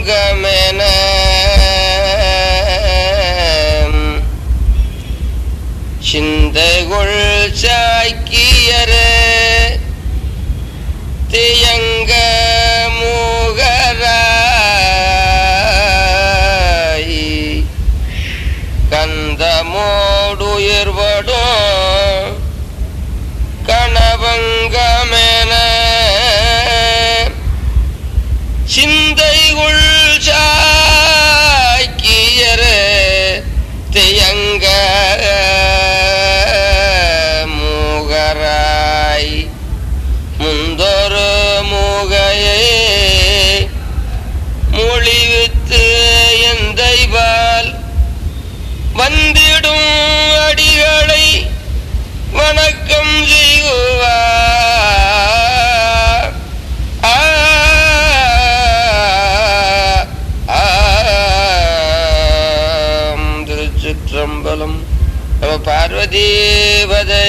கணபங்கமென சிந்தைகுள் சாக்கியர தியங்க மூகராய் கந்தமோடுயிர்வடும் கணவங்கமென சிந்தைகுள் சாக்கியர தியங்க மூகராய் முந்தொரு மூகையே மொழிவித்து எந்தைபால் வந்திடும் அடிகளை வணக்கம் செய்வார் ஆ, ஆம், திருச்சிற்றம்பலம் நம பார்வதீபதே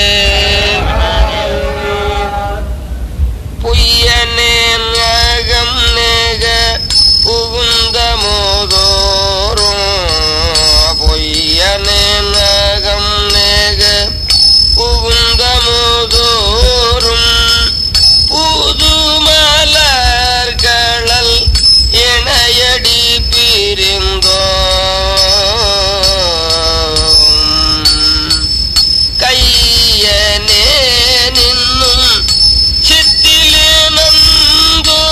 பொய்யனே நகம் நேக புகுந்த மோதோறும் பொய்யனே நகம் நேக புகுந்த மோதோறும் புது மலர் கடல் இணையடி பிரிந்தோம் கையனே நின்னும் சித்திலே நந்தோ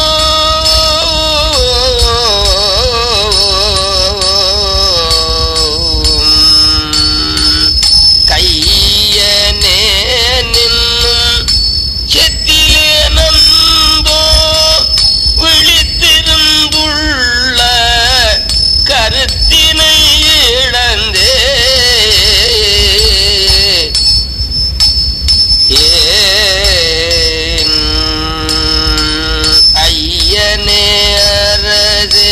கையனே நின்னும் சித்திலே நந்தோ விழித்திருந்துள்ள கருத்தினை இழந்தே ஏன் ஐயனே அரது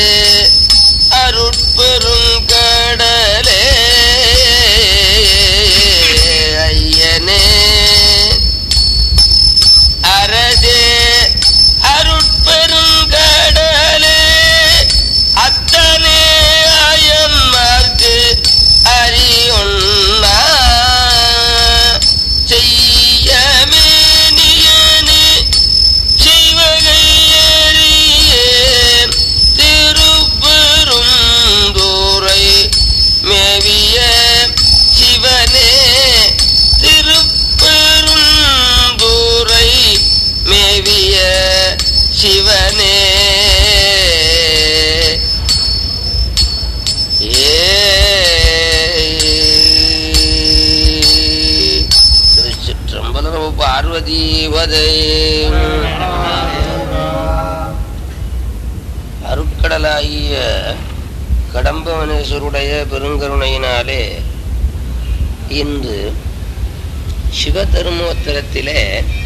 அருட்பெருங்கடலே ஐயனே அரதே அருட்பெருங்கடலே அத்தனே அயன்மார்க்கு அறியொன்னா செய்யமேனியனே செய்வகையறியேன் திருப்பெரும் தூரை மேவிய சிவனே திருப்பெரும் தூரை மேவிய சிவனே ஏ திருச்சிற்றம்பலம் பார்வதீவதே அருட்கடலாகிய கடம்பவனேஸ்வருடைய பெருங்கருணையினாலே இன்று சிவதர்மோத்தரத்திலே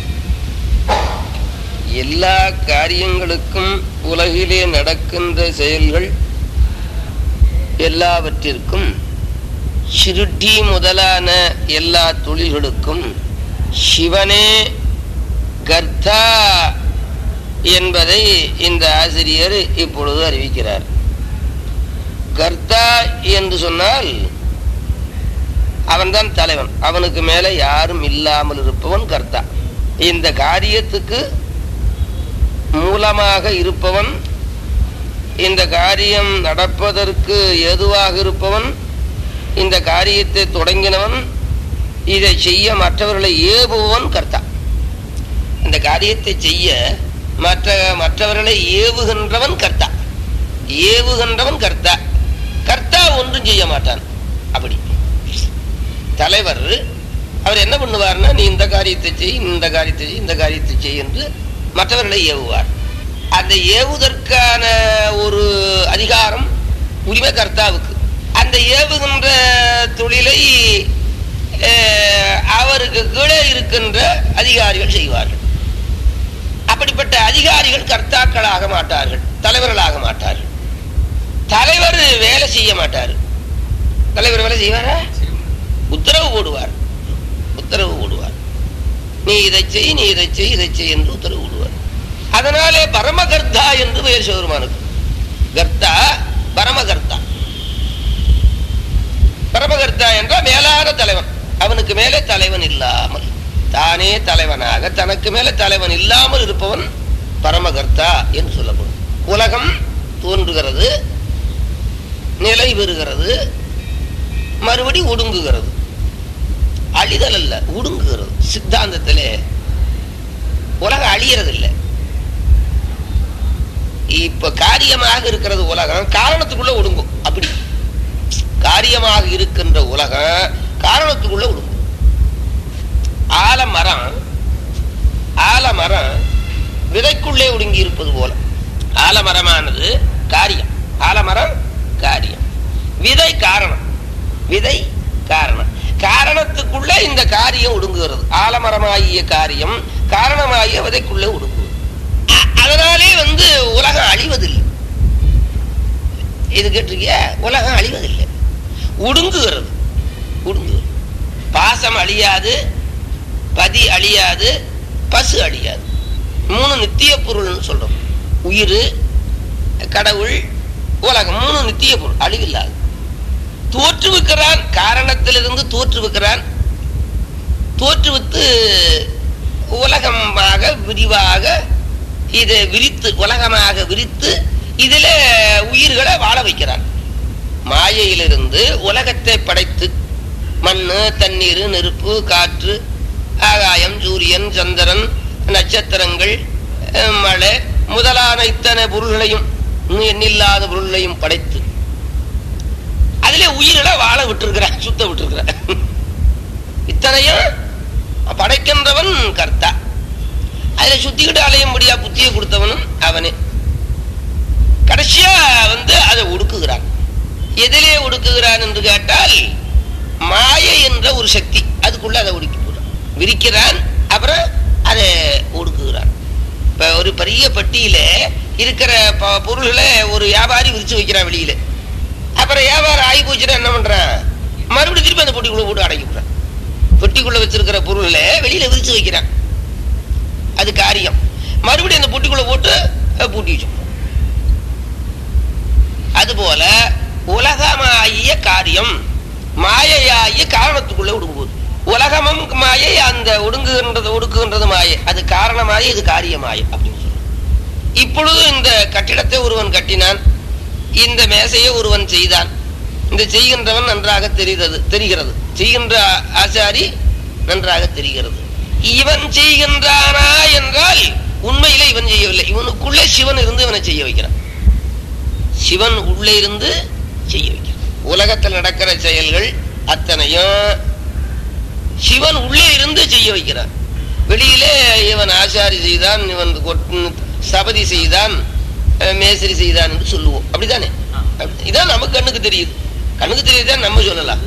எல்லா காரியங்களுக்கும் உலகிலே நடக்கின்ற செயல்கள் எல்லாவற்றிற்கும் சிருட்டி முதலான எல்லா தொழில்களுக்கும் சிவனே கர்த்தா என்பதை இந்த ஆசிரியர் இப்பொழுது அறிவிக்கிறார் கர்த்தா என்று சொன்னால் அவன்தான் தலைவன் அவனுக்கு மேலே யாரும் இல்லாமல் இருப்பவன் கர்த்தா இந்த காரியத்துக்கு மூலமாக இருப்பவன் இந்த காரியம் நடப்பதற்கு ஏதுவாக இருப்பவன் இந்த காரியத்தை தொடங்கினவன் இதை செய்ய மற்றவர்களை ஏவுபவன் கர்த்தா இந்த காரியத்தை செய்ய மற்ற மற்றவர்களை ஏவுகின்றவன் கர்த்தா ஏவுகின்றவன் கர்த்தா கர்த்தா ஒன்றும் செய்ய மாட்டான் அப்படி தலைவர் அவர் என்ன பண்ணுவார்னா நீ இந்த காரியத்தை செய் இந்த காரியத்தை செய் இந்த காரியத்தை செய் என்று மற்றவர்களை ஏவுவார் அந்த ஏவுவதற்கான ஒரு அதிகாரம் உரிமை கர்த்தாவுக்கு அந்த ஏவுகின்ற தொழிலை அஹ், அவருக்கு கீழே இருக்கின்ற அதிகாரிகள் செய்வார்கள் அப்படிப்பட்ட அதிகாரிகள் கர்த்தாக்களாக மாட்டார்கள் தலைவர்களாக மாட்டார்கள் தலைவர் வேலை செய்ய மாட்டார் தலைவர் வேலை செய்வாரா உத்தரவு போடுவார் உத்தரவு போடுவார் நீ இதை செய் நீ இதை செய் இதை செய் என்று உத்தரவு போடுவார் அதனாலே பரமகர்த்தா என்று பெயர் சிவருமானுக்கு கர்த்தா பரமகர்த்தா பரமகர்த்தா என்றால் மேலான தலைவன் அவனுக்கு மேலே தலைவன் இல்லாமல் தானே தலைவனாக தனக்கு மேலே தலைவன் இல்லாமல் இருப்பவன் பரமகர்த்தா என்று சொல்லப்படும் உலகம் தோன்றுகிறது நிலை பெறுகிறது மறுபடி ஒடுங்குகிறது அழிதல் அல்ல ஒடுங்குகிறது சித்தாந்தத்திலே உலகம் அழியறது இல்லை இப்ப காரியமாக இருக்கிறது உலகம் காரணத்துக்குள்ள ஒடுங்கும் அப்படி காரியமாக இருக்கின்ற உலகம் காரணத்துக்குள்ள ஒடுங்கும் ஆலமரம் ஆலமரம் விதைக்குள்ளே ஒடுங்கி இருப்பது போல ஆலமரமானது காரியம் ஆலமரம் காரியம் விதை காரணம் விதை காரணம் காரணத்துக்குள்ள இந்த காரியம் ஒடுங்குகிறது ஆலமரமாகிய காரியம் காரணமாகிய விதைக்குள்ளே ஒடுங்குவது அ- அதனாலே வந்து உலகம் அழிவதில்லை இது கேட்டிருக்கிய உலகம் அழிவதில்லை ஒடுங்குகிறது ஒடுங்குகிறது பாசம் அழியாது பதி அழியாது பசு அழியாது மூணு நித்திய பொருள்னு சொல்றோம் உயிர் கடவுள் உலகம் மூணு நித்திய பொருள் அழிவில்லாது தோற்றுவிக்கிறான் காரணத்திலிருந்து தோற்றுவிக்கிறான் தோற்றுவித்து உலகமாக விரிவாக இதை விரித்து உலகமாக விரித்து இதில உயிர்களை வாழ வைக்கிறான் மாயையிலிருந்து உலகத்தை படைத்து மண்ணு தண்ணீர் நெருப்பு காற்று ஆகாயம் சூரியன் சந்திரன் நட்சத்திரங்கள் அஹ், மழை முதலான இத்தனை பொருள்களையும் இன்னும் எண்ணில்லாத பொருள்களையும் படைத்து அதிலே உயிர்களை வாழ விட்டிருக்கிறான் சுத்த விட்டிருக்கிறான் இத்தனையும் படைக்கின்றவன் கர்த்தா அதுல சுத்திக்கிட்டு அலையும்படியா புத்தியை கொடுத்தவனும் அவனே கடைசியா வந்து அதை ஒடுக்குகிறான் எதிலே ஒடுக்குகிறான் என்று கேட்டால் மாயை என்ற ஒரு சக்தி அதுக்குள்ள அதை ஒடுக்கி போடுறான் விரிக்கிறான் அப்புறம் அதை ஒடுக்குகிறான் இப்ப ஒரு பெரிய பெட்டியில இருக்கிற ப- பொருள்களை ஒரு வியாபாரி விரிச்சு வைக்கிறான் வெளியில அப்புறம் வியாபாரம் ஆகி போச்சுன்னா என்ன பண்றான் மறுபடியும் திருப்பி அந்த பொட்டிக்குள்ள போட்டு அடைக்கி விடுறான் பெட்டிக்குள்ள வச்சிருக்கிற பொருளை வெளியில விரிச்சு வைக்கிறான் அது காரியம் மறுபடியும் அந்த பொட்டிக்குள்ள போட்டு அஹ், பூட்டி வச்சு அதுபோல உலகமாகிய காரியம் மாயையாகிய காரணத்துக்குள்ள ஒடுங்குவது உலகமும் மாயை அந்த ஒடுங்குகின்றது ஒடுக்குகின்றது மாயை அது காரணமாய இது காரியமாய அப்படின்னு சொல்றோம் இப்பொழுது இந்த கட்டிடத்தை ஒருவன் கட்டினான் இந்த மேசையை ஒருவன் செய்தான் இந்த செய்கின்றவன் நன்றாக தெரிகிறது தெரிகிறது செய்கின்ற ஆசாரி நன்றாக தெரிகிறது இவன் செய்கின்றானா என்றால் உண்மையிலே இவன் செய்யவில்லை இவனுக்குள்ளே சிவன் இருந்து இவனை செய்ய வைக்கிறான் சிவன் உள்ளே இருந்து செய்ய வைக்கிறான் உலகத்தில் நடக்கிற செயல்கள் அத்தனையும் சிவன் உள்ளே இருந்து செய்ய வைக்கிறான் வெளியிலே இவன் ஆசாரி செய்தான் இவன் கொட்- சபதி செய்தான் அஹ், மேஸ்திரி செய்தான் என்று சொல்லுவோம் அப்படிதானே அப்படி- இதான் நமக்கு கண்ணுக்கு தெரியுது கண்ணுக்கு தெரியுதுதான் நம்ம சொல்லலாம்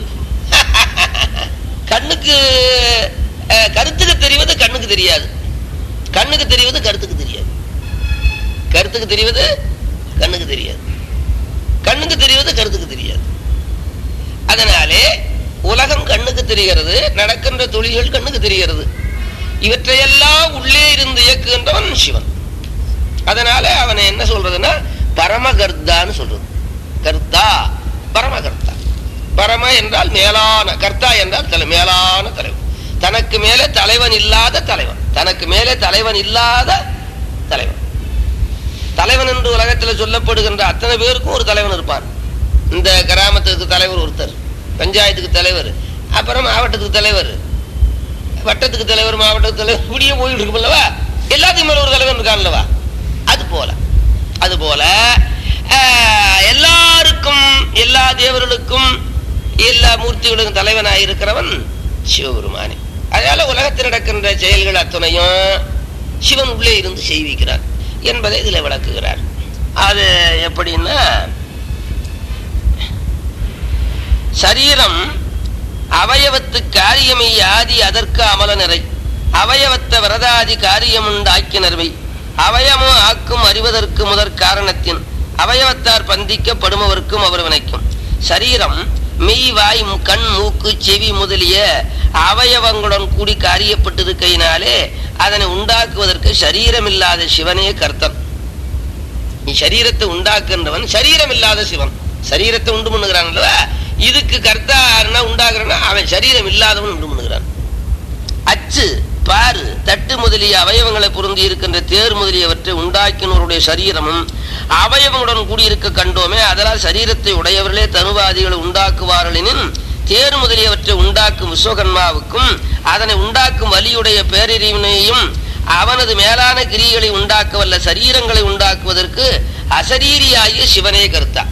கண்ணுக்கு அஹ், கருத்துக்கு தெரிவது கண்ணுக்கு தெரியாது கண்ணுக்கு தெரிவது கருத்துக்கு தெரியாது கருத்துக்கு தெரிவது கண்ணுக்கு தெரியாது கண்ணுக்கு தெரிவது கருத்துக்கு தெரியாது அதனாலே உலகம் கண்ணுக்கு தெரிகிறது நடக்கின்ற தொழில்கள் கண்ணுக்கு தெரிகிறது இவற்றையெல்லாம் உள்ளே இருந்து இயக்குகின்றவன் சிவன் அதனால அவனை என்ன சொல்றதுன்னா பரமகர்த்தான்னு சொல்றது கர்த்தா பரமகர்த்தா பரம என்றால் மேலான கர்த்தா என்றால் தலை மேலான தலைவன் தனக்கு மேலே தலைவன் இல்லாத தலைவன் தனக்கு மேலே தலைவன் இல்லாத தலைவன் தலைவன் என்று உலகத்தில் சொல்லப்படுகின்ற அத்தனை பேருக்கும் ஒரு தலைவன் இருப்பான் இந்த கிராமத்துக்கு தலைவர் ஒருத்தர் பஞ்சாயத்துக்கு தலைவர் அப்புறம் மாவட்டத்துக்கு தலைவர் வட்டத்துக்கு தலைவர் மாவட்டத்துக்கு தலைவர் இப்படியே போயிட்டு இருக்கும் அல்லவா எல்லாத்துக்கும் மேல ஒரு தலைவன் இருக்கான்லவா அது போல அது போல ஆஹ், எல்லாருக்கும் எல்லா தேவர்களுக்கும் எல்லா மூர்த்திகளுக்கும் தலைவனாய் இருக்கிறவன் சிவபெருமானே அதனால உலகத்தில் நடக்கின்ற செயல்கள் அத்தனையும் சிவன் உள்ளே இருந்து செய்விக்கிறார் என்பதை இதில் விளக்குகிறார் அது எப்படின்னா சரீரம் அவயவத்து காரியமை ஆதி அதற்கு அமல நிறை அவயவத்த விரதாதி காரியமுண்டாக்கினர்வை அவயமோ ஆக்கும் அறிவதற்கு முதற் காரணத்தின் அவயவத்தார் பந்திக்கப்படுமவர்க்கும் அவர் வினைக்கும் சரீரம் மெய் வாய் மு- கண் மூக்கு செவி முதலிய அவயவங்களுடன் கூடி காரியப்பட்டிருக்கையினாலே அதனை உண்டாக்குவதற்கு சரீரமில்லாத சிவனே கர்த்தன் நீ சரீரத்தை உண்டாக்குன்றவன் சரீரம் இல்லாத சிவன் சரீரத்தை உண்டு பண்ணுகிறான் அல்லவா இதுக்கு கர்த்தாருன்னா உண்டாக்குறனா அவன் சரீரம் இல்லாதவன் உண்டு பண்ணுகிறான் அச்சு பாரு தட்டு முதலிய அவயவங்களை பொருந்தி இருக்கின்ற தேர் முதலியவற்றை உண்டாக்கினோருடைய சரீரமும் அவயவங்களுடன் கூடியிருக்க கண்டோமே அதனால் சரீரத்தை உடையவர்களே தனுவாதிகளை உண்டாக்குவார்களெனின் தேர் முதலியவற்றை உண்டாக்கும் விஸ்வகர்மாவுக்கும் அதனை உண்டாக்கும் வலியுடைய பேரறிவினையும் அவனது மேலான கிரிகளை உண்டாக்க வல்ல சரீரங்களை உண்டாக்குவதற்கு அசரீரியாகிய சிவனே கருத்தா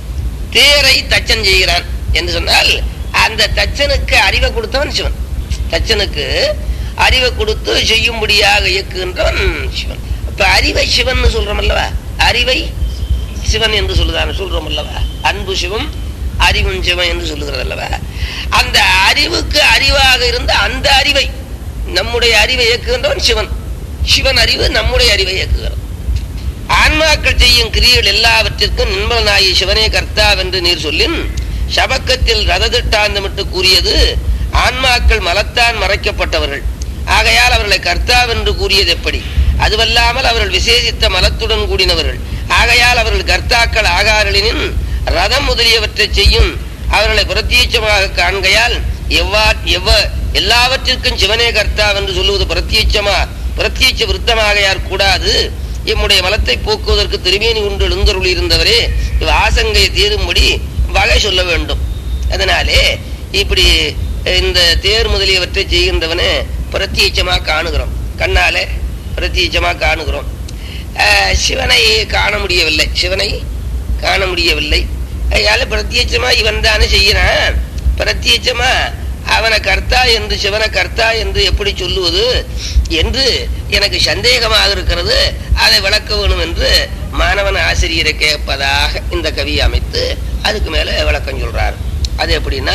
தேரை தச்சன் செய்கிறான் என்று சொன்னால் அந்த தச்சனுக்கு அறிவை கொடுத்தவன் சிவன் தச்சனுக்கு அறிவை கொடுத்து செய்யும்படியாக இயக்குகின்றவன் சிவன் இப்ப அறிவை சிவன் சொல்றோம் அல்லவா அறிவை சிவன் என்று சொல்லுதான் சொல்றோம் அல்லவா அன்பு சிவம் அறிவும் சிவன் என்று சொல்லுகிறது அல்லவா அந்த அறிவுக்கு அறிவாக இருந்த அந்த அறிவை நம்முடைய அறிவை இயக்குகின்றவன் சிவன் சிவன் அறிவு நம்முடைய அறிவை இயக்குகிறது ஆன்மாக்கள் செய்யும் கிரியைகள் எல்லாவற்றிற்கும் நிர்மலனாயி சிவனே கர்த்தாவென்று நீர் சொல்லின் சபக்கத்தில் ரததிட்டாந்தமிட்டு கூறியது ஆன்மாக்கள் மலத்தான் மறைக்கப்பட்டவர்கள் ஆகையால் அவர்களை கர்த்தாவென்று கூறியது எப்படி அதுவல்லாமல் அவர்கள் விசேஷித்த மலத்துடன் கூடினவர்கள் ஆகையால் அவர்கள் கர்த்தாக்கள் ஆகாரலினின் ரதம் முதலியவற்றை செய்யும் அவர்களை பிரத்யட்சமாக காண்கையால் எவ்வா எவ்வ எல்லாவற்றிற்கும் சிவனே கர்த்தாவென்று சொல்லுவது பிரத்யட்சமா பிரத்யட்ச விருத்தமாக யார் கூடாது எம்முடைய மலத்தை போக்குவதற்கு திருமேனி உண்டு எழுந்தருள் இருந்தவரே இவ ஆசங்கையை தீரும்படி வகை சொல்ல வேண்டும் அதனாலே இப்படி இந்த தேர் முதலியவற்றை செய்கின்றவனை பிரத்யட்சமா காணுகிறோம் கண்ணாலே பிரத்யட்சமா காணுகிறோம் ஆஹ் சிவனை காண முடியவில்லை சிவனை காண முடியவில்லை அதனால பிரத்யட்சமா இவன் தானே செய்யறான் பிரத்யட்சமா அவனை கர்த்தா என்று சிவனை கர்த்தா என்று எப்படி சொல்லுவது என்று எனக்கு சந்தேகமாக இருக்கிறது அதை விளக்க வேணும் என்று மாணவன் ஆசிரியரை கேட்பதாக இந்த கவி அமைத்து அதுக்கு மேல விளக்கம் சொல்றார் அது எப்படின்னா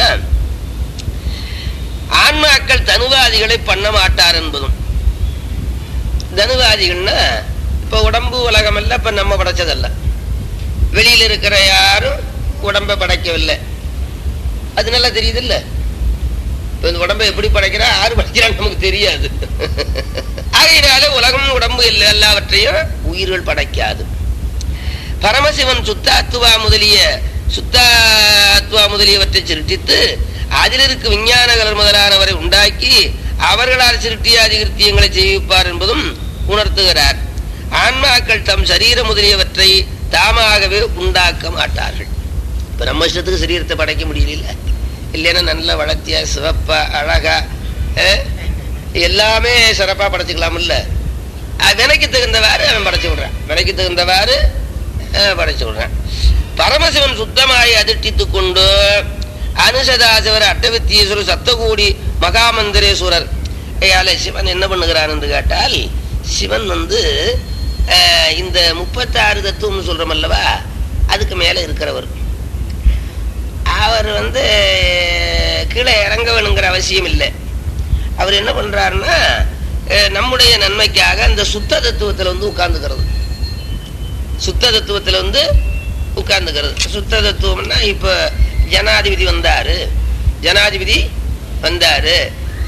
ஆன்மாக்கள் தனுவாதிகளை பண்ண மாட்டார் என்பதும் தனுவாதிகள்னா இப்ப உடம்பு உலகம் எல்லாம் இப்ப நம்ம படைச்சதல்ல வெளியில இருக்கிற யாரும் உடம்பை படைக்கவில்லை அது நல்லா தெரியுது இல்ல இப்ப இந்த உடம்பை எப்படி படைக்கிறா யாரு படைக்கிறான்னு நமக்கு தெரியாது ஆகையினால உலகம் உடம்பு எல்லா எல்லாவற்றையும் உயிர்கள் படைக்காது பரமசிவன் சுத்தாத்துவா முதலிய சுத்தாத்துவா முதலியவற்றை சிருஷ்டித்து அதில் இருக்கும் விஞ்ஞானகலர் முதலானவரை உண்டாக்கி அவர்களால் சிருஷ்டியாதி கிருத்தியங்களை செய்விப்பார் என்பதும் உணர்த்துகிறார் ஆன்மாக்கள் தம் சரீர முதலியவற்றை தாமாகவே உண்டாக்க மாட்டார்கள் இப்ப நம்ம இஷ்டத்துக்கு சரீரத்தை படைக்க முடியல இல்லைன்னா நல்ல வளர்த்தியா சிவப்பா அழகா அஹ், எல்லாமே சிறப்பா படைச்சுக்கலாம்ல அஹ், வினைக்கு தகுந்தவாறு அவன் படைச்சு விடுறான் வினைக்கு தகுந்தவாறு அஹ், படைச்சு விடுறான் பரமசிவன் சுத்தமாய் அதிர்ஷ்டித்துக் கொண்டு அனுசதாசவர் அட்டவித்தீஸ்வரர் சத்தகூடி மகாமந்திரேஸ்வரர் ஐயால சிவன் என்ன பண்ணுகிறான் என்று கேட்டால் சிவன் வந்து அஹ், இந்த முப்பத்தாறு தத்துவம்னு சொல்றோம் அல்லவா அதுக்கு மேல இருக்கிறவர் அவர் வந்து கீழே இறங்க வேணுங்கிற அவசியம் இல்லை அவர் என்ன பண்றாருன்னா அஹ், நம்முடைய நன்மைக்காக அந்த சுத்த தத்துவத்துல வந்து உட்கார்ந்துக்கிறது சுத்த தத்துவத்துல வந்து உட்கார்ந்துக்கிறது சுத்த தத்துவம்னா இப்ப ஜனாதிபதி வந்தாரு ஜனாதிபதி வந்தாரு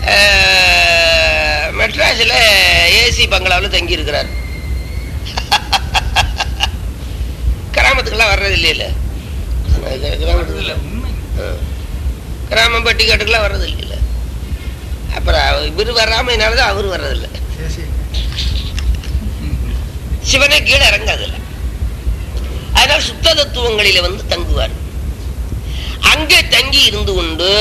அஹ், மெட்ராஸ்ல ஏசி பங்களாவில் தங்கி இருக்கிறார் கிராமத்துக்கெல்லாம் வர்றது இல்லையில கிராமத்துக்குள்ள கிராமம் பட்டிக்காட்டுக்கெல்லாம் வர்றது இல்லைல்ல அப்புறம் இவர் வராமையினாலதான் அவர் வர்றதில்லை சிவனே கீழே இறங்காதுல்ல அதனால் சுத்த தத்துவங்களில வந்து தங்குவார் அங்கே தங்கி இருந்து கொண்டு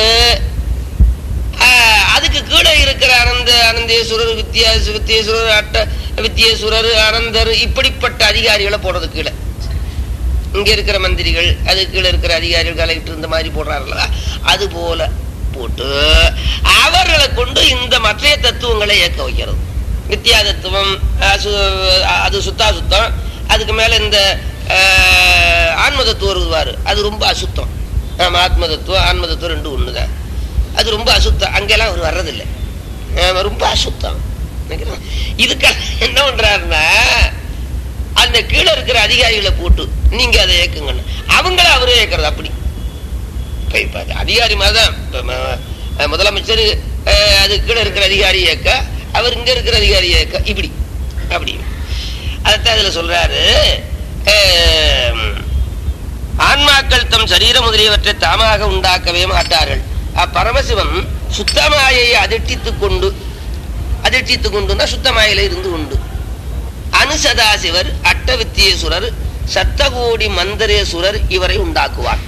ஆஹ், அதுக்கு கீழே இருக்கிற அனந்த அனந்தேஸ்வரர் வித்யாச வித்யேஸ்வரர் அட்ட வித்யேஸ்வரர் அனந்தர் இப்படிப்பட்ட அதிகாரிகளை போடுறது கீழே இங்க இருக்கிற மந்திரிகள் அது கீழே இருக்கிற அதிகாரிகள் கலெக்டர் இந்த மாதிரி போடுறாருல்ல அது போல போட்டு அவர்களை கொண்டு இந்த மற்ற தத்துவங்களை இயக்க வைக்கிறது வித்யா தத்துவம் அசு- அது சுத்தா சுத்தம் அதுக்கு மேல இந்த ஆஹ், ஆன்ம தத்துவம் வருவாரு அது ரொம்ப அசுத்தம் ஆமா ஆத்ம தத்துவம் ஆன்ம தத்துவம் ரெண்டும் ஒண்ணுதான் அது ரொம்ப அசுத்தம் அங்கெல்லாம் அவர் வர்றதில்லை ஆமா, ரொம்ப அசுத்தம் நினைக்கிறேன். இதுக்கெல்லாம் என்ன பண்றாருன்னா அந்த கீழே இருக்கிற அதிகாரிகளை போட்டு நீங்க அதை இயக்குங்கன்னு அவங்கள அவரே இயக்குறது அப்படி இப்ப இப்ப அது அதிகாரி மாதிரிதான் இப்ப ம- அஹ் முதலமைச்சர் அஹ், அது கீழே இருக்கிற அதிகாரி இயக்க அவர் இங்க இருக்கிற அதிகாரி இயக்க இப்படி அப்படி அதைத்தான் இதுல சொல்றாரு ஆம், ஆன்மாக்கள் தம் சரீரம் முதலியவற்றை தாமாக உண்டாக்கவே மாட்டார்கள் அப்பரமசிவன் சுத்தமாயை அதிர்ட்டித்துக் கொண்டு அதிர்ட்டித்துக் கொண்டுன்னா சுத்தமாயில இருந்து கொண்டு அனுசதாசிவர் அட்டவித்தியேசுரர் சத்தகோடி மந்தரேசுரர் இவரை உண்டாக்குவார்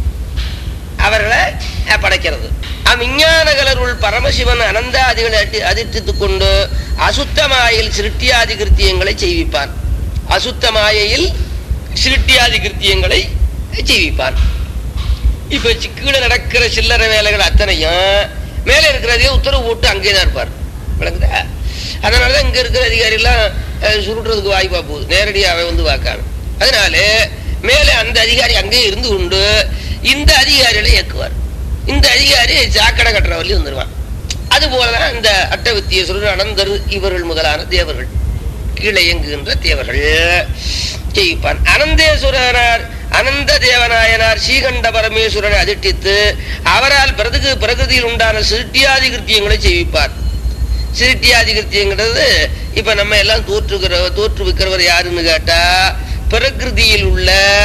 அவர்களை அஹ், படைக்கிறது அவ்விஞ்ஞானகலருள் பரமசிவன் அனந்தாதிகளை அடி- அதிர்த்தித்துக் கொண்டு அசுத்தமாயில் சிருட்டியாதி கிருத்தியங்களை செய்விப்பான் அசுத்தமாயையில் சிருட்டியாதி கிருத்தியங்களை செய்விப்பான் இப்ப சி- கீழே நடக்கிற சில்லறை வேலைகள் அத்தனையும் மேலே இருக்கிறதே உத்தரவு போட்டு அங்கே தான் இருப்பார் விளங்குதா அதனாலதான் இங்க இருக்கிற அதிகாரிலாம் அஹ், சுருட்டுறதுக்கு வாய்ப்பா போகுது நேரடியாக அவன் வந்து பார்க்காம அதனால மேலே அந்த அதிகாரி அங்கேயே இருந்து கொண்டு இந்த அதிகாரிகளை இயக்குவார் இந்த அதிகாரி சாக்கடை கட்டுற வழி வந்துருவான் அது போலதான் இந்த அட்டவித்தியசுரர் அனந்தர் இவர்கள் முதலான தேவர்கள் கீழே இயங்குகின்ற தேவர்கள் செய்விப்பான் அனந்தேஸ்வரனார் அனந்த தேவநாயனார் ஸ்ரீகண்ட பரமேஸ்வரனை அதிர்ட்டித்து அவரால் பிரதுகு பிரகிருதியில் உண்டான சிருட்டியாதி கிருத்தியங்களை செய்விப்பார் சிருட்டியாதி கிருத்தியங்கிறது இப்ப நம்ம எல்லாம் தோற்றுகிற தோற்றுவிக்கிறவர் யாருன்னு கேட்டா பிரகிருதியில் உள்ள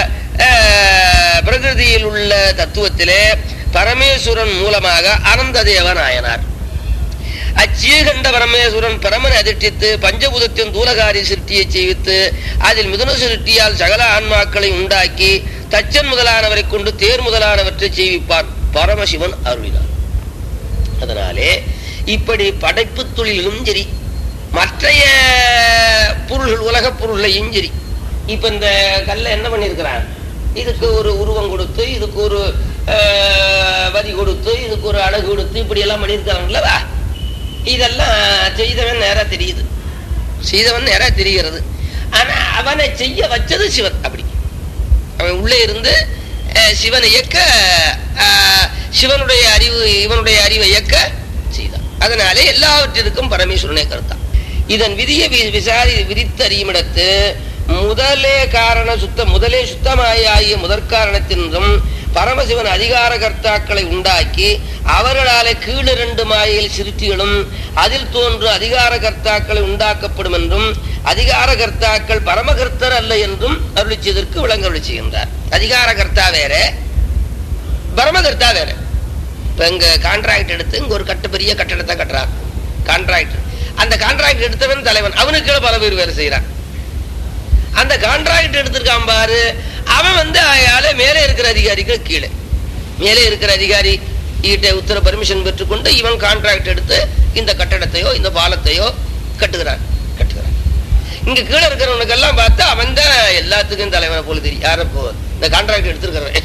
அஹ், பிரகிருதியில் உள்ள தத்துவத்திலே பரமேஸ்வரன் மூலமாக அனந்த தேவநாயனார் அச்சீகண்ட பரமேஸ்வரன் பரமனை அதிர்ஷ்டித்து பஞ்சபூதத்தின் தூலகாரி சிருஷ்டியை செய்வித்து அதில் மிதுன சிருஷ்டியால் சகல ஆன்மாக்களை உண்டாக்கி தச்சன் முதலானவரை கொண்டு தேர் முதலானவற்றை செய்விப்பான் பரமசிவன் அருளினார் அதனாலே இப்படி படைப்பு தொழிலும் சரி மற்றைய பொருள்கள் உலக பொருள்களையும் சரி இப்ப இந்த கல்ல என்ன பண்ணியிருக்கிறான் இதுக்கு ஒரு உருவம் கொடுத்து இதுக்கு ஒரு அஹ், வரி கொடுத்து இதுக்கு ஒரு அழகு கொடுத்து இப்படி எல்லாம் பண்ணியிருக்காங்களா இதெல்லாம் செய்தவன் நேரா தெரியுது செய்தவன் நேரா தெரிகிறது ஆனா அவனை செய்ய வச்சது சிவன் அப்படி அவன் உள்ளே இருந்து அஹ், சிவனை இயக்க அஹ், சிவனுடைய அறிவு இவனுடைய அறிவை இயக்க செய்தான் அதனாலே எல்லாவற்றிற்கும் பரமேஸ்வரனே கருத்தான் இதன் விதியை வி- விசாரி விரித்தறியுமிடத்து முதலே காரண சுத்த முதலே சுத்தமாயாகிய முதற்காரணத்தின்றும் பரமசிவன் அதிகார கர்த்தாக்களை உண்டாக்கி அவர்களாலே கீழிரண்டு மாயில் சிருஷ்டிகளும் அதில் தோன்று அதிகார கர்த்தாக்களை உண்டாக்கப்படும் என்றும் அதிகார கர்த்தாக்கள் பரமகர்த்தர் அல்ல என்றும் அருளி செய்ததற்கு விளங்க அருளி செய்கின்றார் அதிகார கர்த்தா வேற பரமகர்த்தா வேற இப்ப இங்க கான்ட்ராக்ட் எடுத்து இங்க ஒரு கட்டு பெரிய கட்டடத்தை கட்டுறான் கான்ட்ராக்ட் அந்த கான்ட்ராக்ட் எடுத்தவன் தலைவன் அவனுக்கு கீழே பல பேர் வேலை செய்யறான் அந்த கான்ட்ராக்ட் எடுத்திருக்கான் பாரு அவன் வந்து அயால மேலே இருக்கிற அதிகாரிக்கு கீழே மேலே இருக்கிற அதிகாரி கிட்ட உத்தர பர்மிஷன் பெற்றுக்கொண்டு இவன் கான்ட்ராக்ட் எடுத்து இந்த கட்டடத்தையோ இந்த பாலத்தையோ கட்டுகிறான் கட்டுகிறான் இங்க கீழே இருக்கிறவனுக்கெல்லாம் பார்த்தா அவன் தான் எல்லாத்துக்கும் தலைவனை போல தெரியும் யார போ இந்த கான்ட்ராக்ட் எடுத்திருக்கிறவன்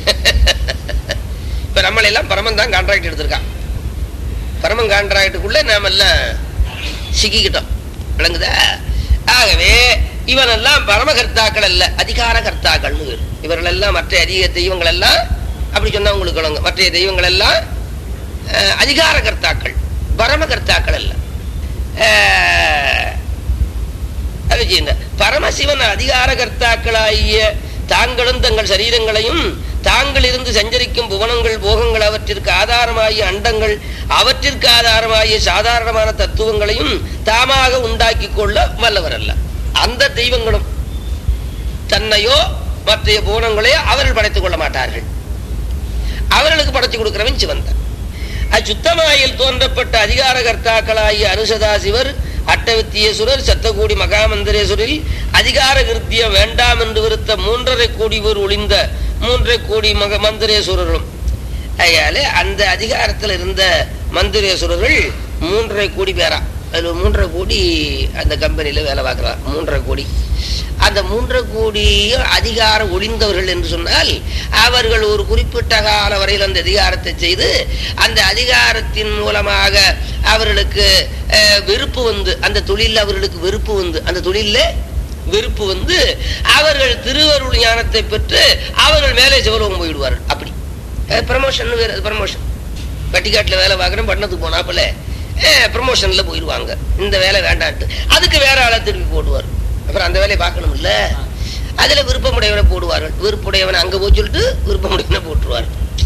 இப்ப நம்மள எல்லாம் பரமன் தான் கான்ட்ராக்ட் எடுத்திருக்கான் பரமன் கான்ட்ராக்டுக்குள்ள நாம எல்லாம் சிக்கிக்கிட்டோம் விளங்குதா ஆகவே இவனெல்லாம் பரமகர்த்தாக்கள் அல்ல அதிகார கர்த்தாக்கள்னு பேரு இவர்கள் எல்லாம் மற்ற அதிக தெய்வங்கள் எல்லாம் அப்படி சொன்னா உங்களுக்கு விளங்கும் மற்ற தெய்வங்கள் எல்லாம் அஹ், அதிகார கர்த்தாக்கள் பரமகர்த்தாக்கள் அல்ல அஹ், அது செய்யுங்க. பரமசிவன் அதிகார கர்த்தாக்களாகிய தாங்களும் தங்கள் சரீரங்களையும் தாங்கள் இருந்து சஞ்சரிக்கும் புவனங்கள் போகங்கள் அவற்றிற்கு ஆதாரமாகிய அண்டங்கள் அவற்றிற்கு ஆதாரமாகிய சாதாரணமான தத்துவங்களையும் தாமாக உண்டாக்கி கொள்ள வல்லவர் அல்ல அந்த தெய்வங்களும் தன்னையோ மற்றைய புவனங்களையோ அவர்கள் படைத்துக் கொள்ள மாட்டார்கள் அவர்களுக்கு படைத்து கொடுக்கிறவன் சிவன் தான் அச்சுத்தமாயில் தோன்றப்பட்ட அதிகார கர்த்தாக்களாகிய அனுசதாசிவர் அட்டவித்தியேஸ்வரர் சத்தகோடி மகாமந்திரேஸ்வரில் அதிகார கிருத்தியம் வேண்டாம் என்று விருத்த மூன்றரை கோடி பேர் ஒளிந்த மூன்றரை கோடி மக மந்திரேஸ்வரரும் அதனால அந்த அதிகாரத்தில் இருந்த மந்திரேஸ்வரர்கள் மூன்றரை கோடி பேரா அதுல ஒரு மூன்றரை கோடி அந்த கம்பெனியில வேலை பார்க்கலாம் மூன்றரை கோடி அந்த மூன்றரை கோடி அதிகாரம் ஒளிந்தவர்கள் என்று சொன்னால் அவர்கள் ஒரு குறிப்பிட்ட கால வரையில் அந்த அதிகாரத்தை செய்து அந்த அதிகாரத்தின் மூலமாக அவர்களுக்கு அஹ், வெறுப்பு வந்து அந்த தொழிலில் அவர்களுக்கு வெறுப்பு வந்து அந்த தொழிலில் வெறுப்பு வந்து அவர்கள் திருவருள் ஞானத்தை பெற்று அவர்கள் மேலே சிவலோகம் போயிடுவார்கள் அப்படி ப்ரமோஷன் வேறு ப்ரமோஷன் பட்டிக்காட்டில் வேலை பார்க்குறேன் பட்டணத்துக்கு போனாப்புல ப்ரமோஷனில் போயிடுவாங்க இந்த வேலை வேண்டான்ட்டு அதுக்கு வேற ஆளை திருப்பி போடுவார் அப்புறம் அந்த வேலையை பார்க்கணும் இல்ல அதுல விருப்பமுடையவனை போடுவார்கள் விருப்பமுடையவனை அங்க போய் சொல்லிட்டு விருப்பமுடையவனை போட்டுருவார்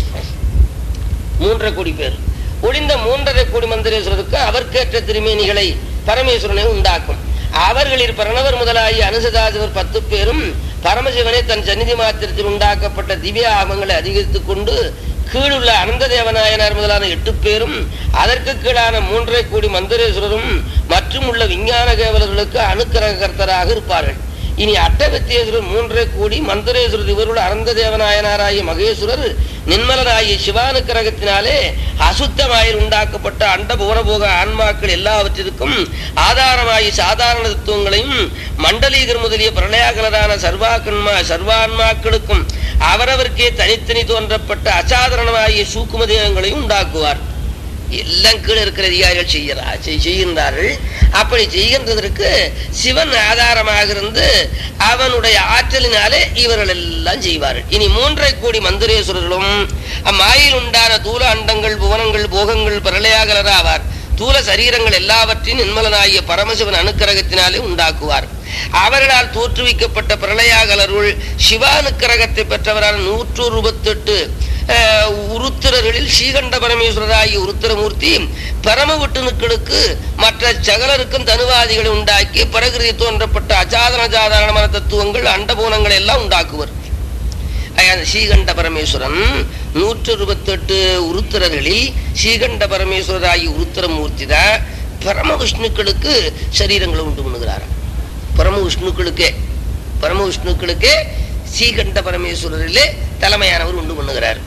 மூன்றரை கோடி பேர் ஒளிந்த மூன்றரை கோடி மந்திரேஸ்வரருக்கு அவர்க்கேற்ற திருமேனிகளை பரமேஸ்வரனை உண்டாக்கும் அவர்களில் பிரணவர் முதலாகி அனுசதாதிவர் பத்து பேரும் பரமசிவனை தன் சந்நிதி மாத்திரத்தில் உண்டாக்கப்பட்ட திவ்ய ஆமங்களை அதிகரித்துக் கொண்டு கீழுள்ள அனந்த தேவநாயனார் முதலான எட்டு பேரும் அதற்கு கீழான மூன்றை கூடி மந்திரேஸ்வரரும் மற்றும் உள்ள விஞ்ஞான கேவலர்களுக்கு அணுக்கரகர்த்தராக இருப்பார்கள் இனி அட்டகத்தேஸ்வரர் மூன்றை கூடி மந்திரேஸ்வரர் இவருள் அனந்த தேவநாயனாராகிய மகேஸ்வரர் நிர்மலனாகிய சிவானுக்கிரகத்தினாலே அசுத்தமாயில் உண்டாக்கப்பட்ட அண்ட புவனபோக ஆன்மாக்கள் எல்லாவற்றிற்கும் ஆதாரமாகி சாதாரண தத்துவங்களையும் மண்டலீகர் முதலிய பிரளயாகலரான சர்வாக்கன்மா சர்வான்மாக்களுக்கும் அவரவருக்கே தனித்தனி தோன்றப்பட்ட அசாதாரணமாகிய சூக்கும தேகங்களையும் உண்டாக்குவார் எல்லாம் கீழே இருக்கிற அதிகாரிகள் செய்கிறா செய்- செய்கின்றார்கள் அப்படி செய்கின்றதற்கு சிவன் ஆதாரமாக இருந்து அவனுடைய ஆற்றலினாலே இவர்கள் எல்லாம் செய்வார்கள் இனி மூன்றை கோடி மந்திரேஸ்வரர்களும் அம்மாயில் உண்டான தூல அண்டங்கள் புவனங்கள் போகங்கள் பிரளயாகலராவார் தூல சரீரங்கள் எல்லாவற்றையும் நிர்மலனாகிய பரமசிவன் அனுக்கிரகத்தினாலே உண்டாக்குவார் அவர்களால் தோற்றுவிக்கப்பட்ட பிரளயாகலருள் சிவானுக்கிரகத்தை பெற்றவரான நூற்று இருபத்தெட்டு அஹ், உருத்திரர்களில் ஸ்ரீகண்ட பரமேஸ்வரராகிய உருத்திரமூர்த்தி பரம விட்டுணுக்களுக்கு மற்ற சகலருக்கும் தனுவாதிகளை உண்டாக்கி பிரகிருதி தோன்றப்பட்ட அசாதன சாதாரணமான தத்துவங்கள் அண்டபூனங்களை எல்லாம் உண்டாக்குவர் அந்த ஸ்ரீகண்ட பரமேஸ்வரன் நூற்று இருபத்தெட்டு உருத்திரர்களில் ஸ்ரீகண்ட பரமேஸ்வரராகி உருத்திரமூர்த்தி தான் பரம விஷ்ணுக்களுக்கு சரீரங்களை உண்டு பண்ணுகிறாராம் பரம விஷ்ணுக்களுக்கே பரம விஷ்ணுக்களுக்கே ஸ்ரீகண்ட பரமேஸ்வரரிலே தலைமையானவர் உண்டு பண்ணுகிறார்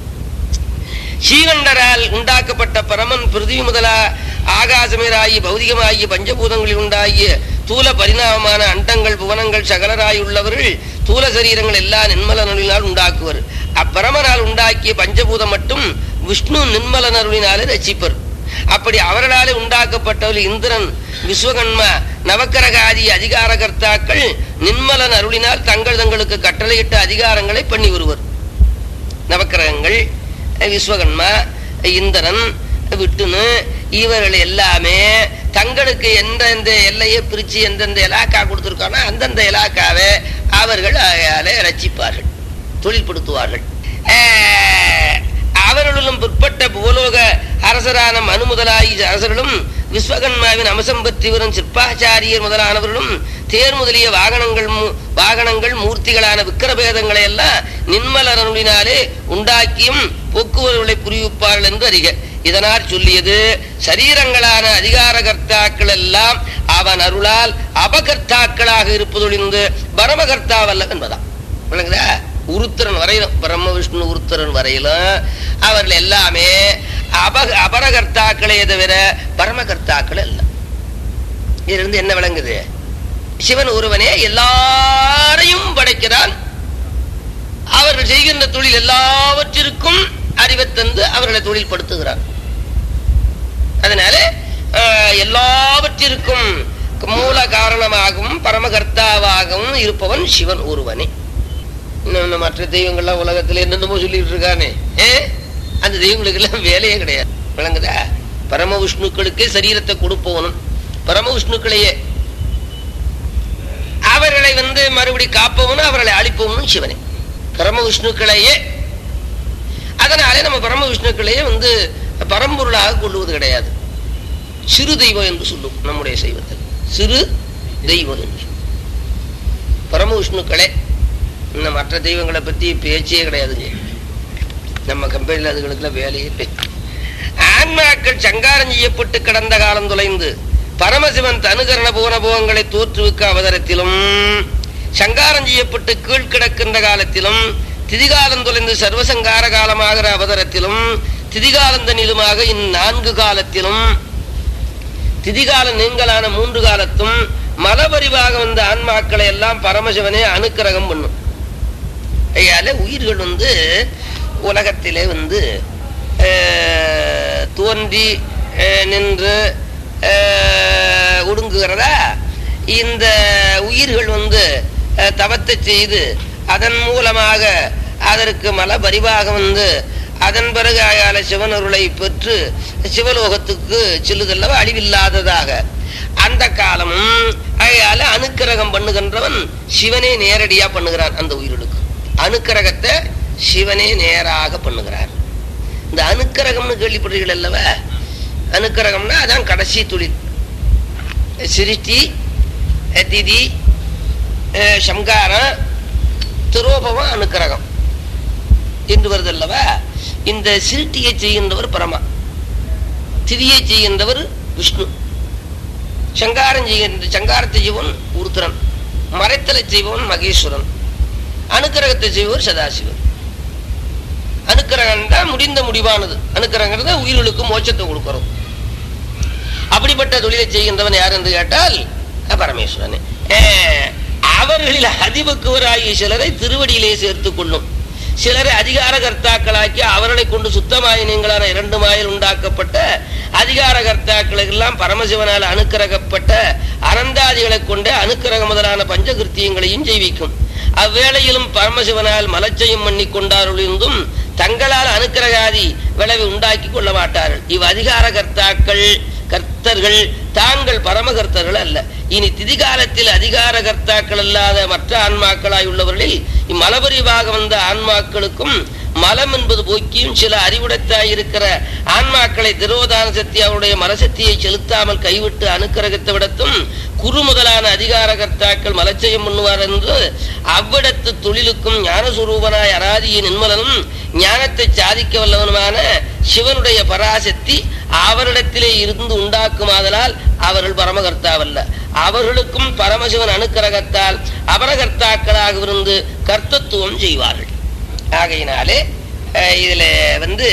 ஸ்ரீகண்டரால் உண்டாக்கப்பட்ட பரமன் பிருத்திவி முதலா ஆகாசமேராகி பௌதிகமாகிய பஞ்சபூதங்களில் உண்டாகிய தூல பரிணாமமான அண்டங்கள் புவனங்கள் சகலராய் உள்ளவர்கள் தூல சரீரங்கள் எல்லா நிர்மலனருளினால் உண்டாக்குவர் அப்பரமனால் உண்டாக்கிய பஞ்சபூதம் மட்டும் விஷ்ணு நிர்மலனருளினாலே ரசிப்பர் அப்படி அவர்களாலே உண்டாக்கப்பட்டவர்கள் இந்திரன் விஸ்வகன்மா நவக்கரகாதி அதிகாரகர்த்தாக்கள் நிர்மலன் அருளினால் தங்கள் தங்களுக்கு கட்டளையிட்ட அதிகாரங்களை பண்ணி வருவர் நவக்கிரகங்கள் விஸ்வகன்மா இந்திரன் விட்டுனு இவர்கள் எல்லாமே தங்களுக்கு எந்தெந்த எல்லையை பிரிச்சு எந்தெந்த இலாக்கா கொடுத்துருக்கானோ அந்தந்த இலாக்காவை அவர்கள் அயாலே ரச்சிப்பார்கள் தொழில்படுத்துவார்கள் ஆஹ், அவர்களும் பிற்பட்ட பூலோக அரசரான மனு முதலாகி அரசர்களும் விஸ்வகன்மாவின் அம்சம் பற்றி வரும் சிற்பாச்சாரியர் முதலானவர்களும் தேர் முதலிய வாகனங்கள் மூ- வாகனங்கள் மூர்த்திகளான விக்கிரபேதங்களை எல்லாம் நின்மலரனுளினாலே உண்டாக்கியும் போக்குவரவுகளை புரிவிப்பார்கள் என்று அறிக இதனால் சொல்லியது சரீரங்களான அதிகாரகர்த்தாக்கள் எல்லாம் அவன் அருளால் அபகர்த்தாக்களாக இருப்பதொழிந்து பரமகர்த்தாவல்ல என்பதாம் விளங்குதா உருத்திரன் வரையிலும் பிரம்ம விஷ்ணு உருத்திரன் வரையிலும் அவர்கள் எல்லாமே அப அபரகர்த்தாக்களே தவிர பரமகர்த்தாக்கள் அல்ல இதிலிருந்து என்ன விளங்குது சிவன் ஒருவனே எல்லாரையும் படைக்கிறான் அவர்கள் செய்கின்ற தொழில் எல்லாவற்றிற்கும் அறிவைத் தந்து அவர்களை தொழில்படுத்துகிறான் அதனால ஆஹ், எல்லாவற்றிற்கும் மூல காரணமாகவும் பரமகர்த்தாவாகவும் இருப்பவன் சிவன் ஒருவனே இன்னும் இந்த மற்ற தெய்வங்கள்லாம் உலகத்துல என்னென்னமோ சொல்லிட்டு இருக்கானே ஏ அந்த தெய்வங்களுக்கு எல்லாம் வேலையே கிடையாது விளங்குதா பரம விஷ்ணுக்களுக்கே சரீரத்தை கொடுப்பவனும் பரம விஷ்ணுக்களையே அவர்களை வந்து மறுபடி காப்பவனும் அவர்களை அழிப்பவனும் சிவனே பரம விஷ்ணுக்களையே அதனாலே நம்ம பரம விஷ்ணுக்களையே வந்து பரம்பொருளாக கொள்வது கிடையாது சிறு தெய்வம் என்று சொல்லும் நம்முடைய சைவத்தில் சிறு தெய்வம் என்று சொல்லும். பரம விஷ்ணுக்களே இந்த மற்ற தெய்வங்களை பத்தி பேச்சே கிடையாதுங்க நம்ம கம்பெனியில் அதுகளுக்குலாம் வேலையே இல்லை ஆன்மாக்கள் சங்காரம் செய்யப்பட்டு கடந்த காலம் தொலைந்து பரமசிவன் தனுகரண போன போகங்களை தோற்றுவிக்க அவதரத்திலும் சங்காரம் செய்யப்பட்டு கீழ் கிடக்கின்ற காலத்திலும் திதிகாலம் தொலைந்து சர்வசங்கார காலமாகிற அவதரத்திலும் திதிகாலந்தனிலுமாக இந்நான்கு காலத்திலும் திதிகால நீங்களான மூன்று காலத்தும் மலபரிவாக வந்த ஆன்மாக்களை எல்லாம் பரமசிவனே அனுக்கிரகம் பண்ணும் ஐயால உயிர்கள் வந்து உலகத்திலே வந்து அஹ், தோன்றி அஹ், நின்று அஹ், ஒடுங்குகிறதா இந்த உயிர்கள் வந்து அஹ், தவத்தை செய்து அதன் மூலமாக அதற்கு மல பரிவாக வந்து அதன் பிறகு அயால சிவனருளை பெற்று சிவலோகத்துக்கு செல்லுதல்லவா அழிவில்லாததாக அந்த காலமும் அயால அனுக்கிரகம் பண்ணுகின்றவன் சிவனே நேரடியா பண்ணுகிறான் அந்த உயிர்களுக்கு அனுக்கிரகத்தை சிவனே நேராக பண்ணுகிறார் இந்த அனுக்கிரகம்னு கேள்விப்படுறீர்கள் அல்லவா அனுக்கிரகம்னா அதான் கடைசி தொழில் சிருஷ்டி அஹ், திதி அஹ், சம்காரம் திரோபவம் அனுக்கிரகம் என்று வருதல்லவா இந்த சிருட்டியை செய்கின்றவர் பரமா திரியை செய்கின்றவர் விஷ்ணு சங்காரம் செய்கின்ற சங்காரத்தை செய்வன் உருத்திரன் மறைத்தலை செய்பவன் மகேஸ்வரன் அனுக்கிரகத்தை செய்பவர் சதாசிவன் அனுக்கிரகம் தான் முடிந்த முடிவானது அனுக்கிரகிறது உயிர்களுக்கு மோட்சத்தை கொடுக்கிறோம் அப்படிப்பட்ட தொழிலை செய்கின்றவன் யார் என்று கேட்டால் பரமேஸ்வரன் அஹ், அவர்களில் அதிபக்குவராகிய சிலரை திருவடியிலே சேர்த்துக் கொள்ளும் சிலரை அதிகார கர்த்தாக்களாக்கி அவர்களை கொண்டு சுத்தமாயினங்களான இரண்டு மாயில் உண்டாக்கப்பட்ட அதிகார கர்த்தாக்களுக்கெல்லாம் பரமசிவனால் அனுக்கிரகப்பட்ட அனந்தாதிகளை கொண்டு அனுக்கிரக முதலான பஞ்சகிருத்தியங்களையும் செய்விக்கும் அவ்வேளையிலும் பரமசிவனால் மலச்சயம் பண்ணி கொண்டாருளிருந்தும் தங்களால் அனுக்கிரகாதி விளைவை உண்டாக்கி கொள்ள மாட்டார்கள் இவ் அதிகார கர்த்தாக்கள் கர்த்தர்கள் தாங்கள் பரமகர்த்தர்கள் அல்ல இனி திதிகாலத்தில் அதிகார கர்த்தாக்கள் அல்லாத மற்ற ஆன்மாக்களாய் உள்ளவர்களில் இம்மலபரிவாக வந்த ஆன்மாக்களுக்கும் மலம் என்பது போக்கியும் சில அறிவுடைத்தாய் இருக்கிற ஆன்மாக்களை திரோதான சக்தி அவருடைய மலசக்தியை செலுத்தாமல் கைவிட்டு அனுக்கிரகத்தை விடத்தும் குரு முதலான அதிகார கர்த்தாக்கள் மலச்சயம் பண்ணுவார் என்று அவ்விடத்து தொழிலுக்கும் ஞானஸ்வரூபனாய் அராதிய நின்மலனும் ஞானத்தை சாதிக்க வல்லவனுமான சிவனுடைய பராசக்தி அவரிடத்திலே இருந்து உண்டாக்குமாதலால் அவர்கள் பரமகர்த்தாவல்ல அவர்களுக்கும் பரமசிவன் அனுக்கிரகத்தால் அபரகர்த்தாக்களாக இருந்து கர்த்தத்துவம் செய்வார்கள் ஆகையினாலே அஹ், இதுல வந்து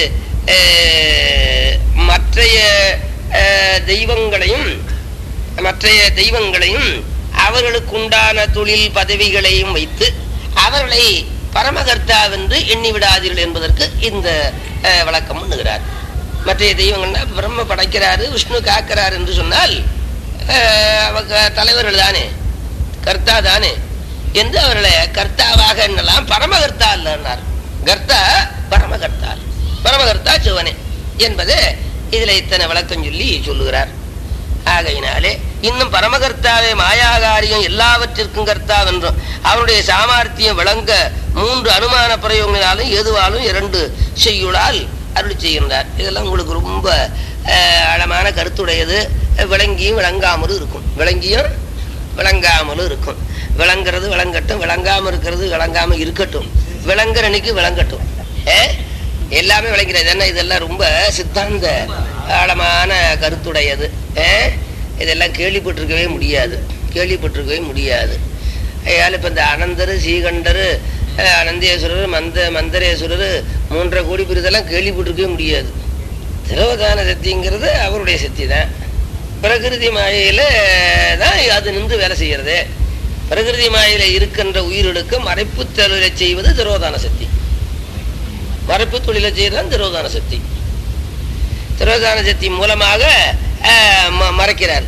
அஹ், மற்றைய அஹ், தெய்வங்களையும் மற்றைய தெய்வங்களையும் அவர்களுக்கு உண்டான தொழில் பதவிகளையும் வைத்து அவர்களை பரமகர்த்தாவென்று எண்ணி விடாதீர்கள் என்பதற்கு இந்த அஹ், விளக்கம் பண்ணுகிறார் மற்றைய தெய்வங்கள்னா பிரம்ம படைக்கிறாரு விஷ்ணு காக்கிறார் என்று சொன்னால் அஹ், அவங்க தலைவர்கள் தானே கர்த்தா தானே என்று அவர்களை கர்த்தாவாக எண்ணலாம் பரமகர்த்தா இல்லைன்னார் கர்த்தா பரமகர்த்தா அல்ல. பரமகர்த்தா சிவனே என்பது இதுல இத்தனை விளக்கம் சொல்லி சொல்லுகிறார் ஆகையினாலே இன்னும் பரமகர்த்தாவே மாயாகாரியம் எல்லாவற்றிற்கும் கர்த்தாவென்றும் அவருடைய சாமர்த்தியம் விளங்க மூன்று அனுமான பிரயோகங்களாலும் எதுவாலும் இரண்டு செய்யுளால் அருள் செய்கின்றார் இதெல்லாம் உங்களுக்கு ரொம்ப அஹ், ஆழமான கருத்துடையது விளங்கியும் விளங்காமலும் இருக்கும் விளங்கியும் விளங்காமலும் இருக்கும் விளங்குறது விளங்கட்டும் விளங்காம இருக்கிறது விளங்காம இருக்கட்டும் விளங்குற அன்னைக்கு விளங்கட்டும் ஏ? எல்லாமே விளங்கிறது என்ன இதெல்லாம் ரொம்ப சித்தாந்த ஆழமான கருத்துடையது ஏ? இதெல்லாம் கேள்விப்பட்டிருக்கவே முடியாது கேள்விப்பட்டிருக்கவே முடியாது ஐயால் இப்போ இந்த அனந்தர் சீகண்டர் அஹ், அனந்தேஸ்வரர் மந்த மந்தரேஸ்வரர் மூன்றரை கோடி பேர் இதெல்லாம் கேள்விப்பட்டிருக்கவே முடியாது திரவதான சக்திங்கிறது அவருடைய சக்தி தான் பிரகிருதி மாயையில தான் அது நின்று வேலை செய்யறது பிரகிருதி மாயையில இருக்கின்ற உயிர்களுக்கு மறைப்பு தொழிலை செய்வது திரோதான சக்தி மறைப்பு தொழிலை செய்யறது திரோதான சக்தி திரோதான சக்தி மூலமாக ஆஹ், ம- மறைக்கிறார்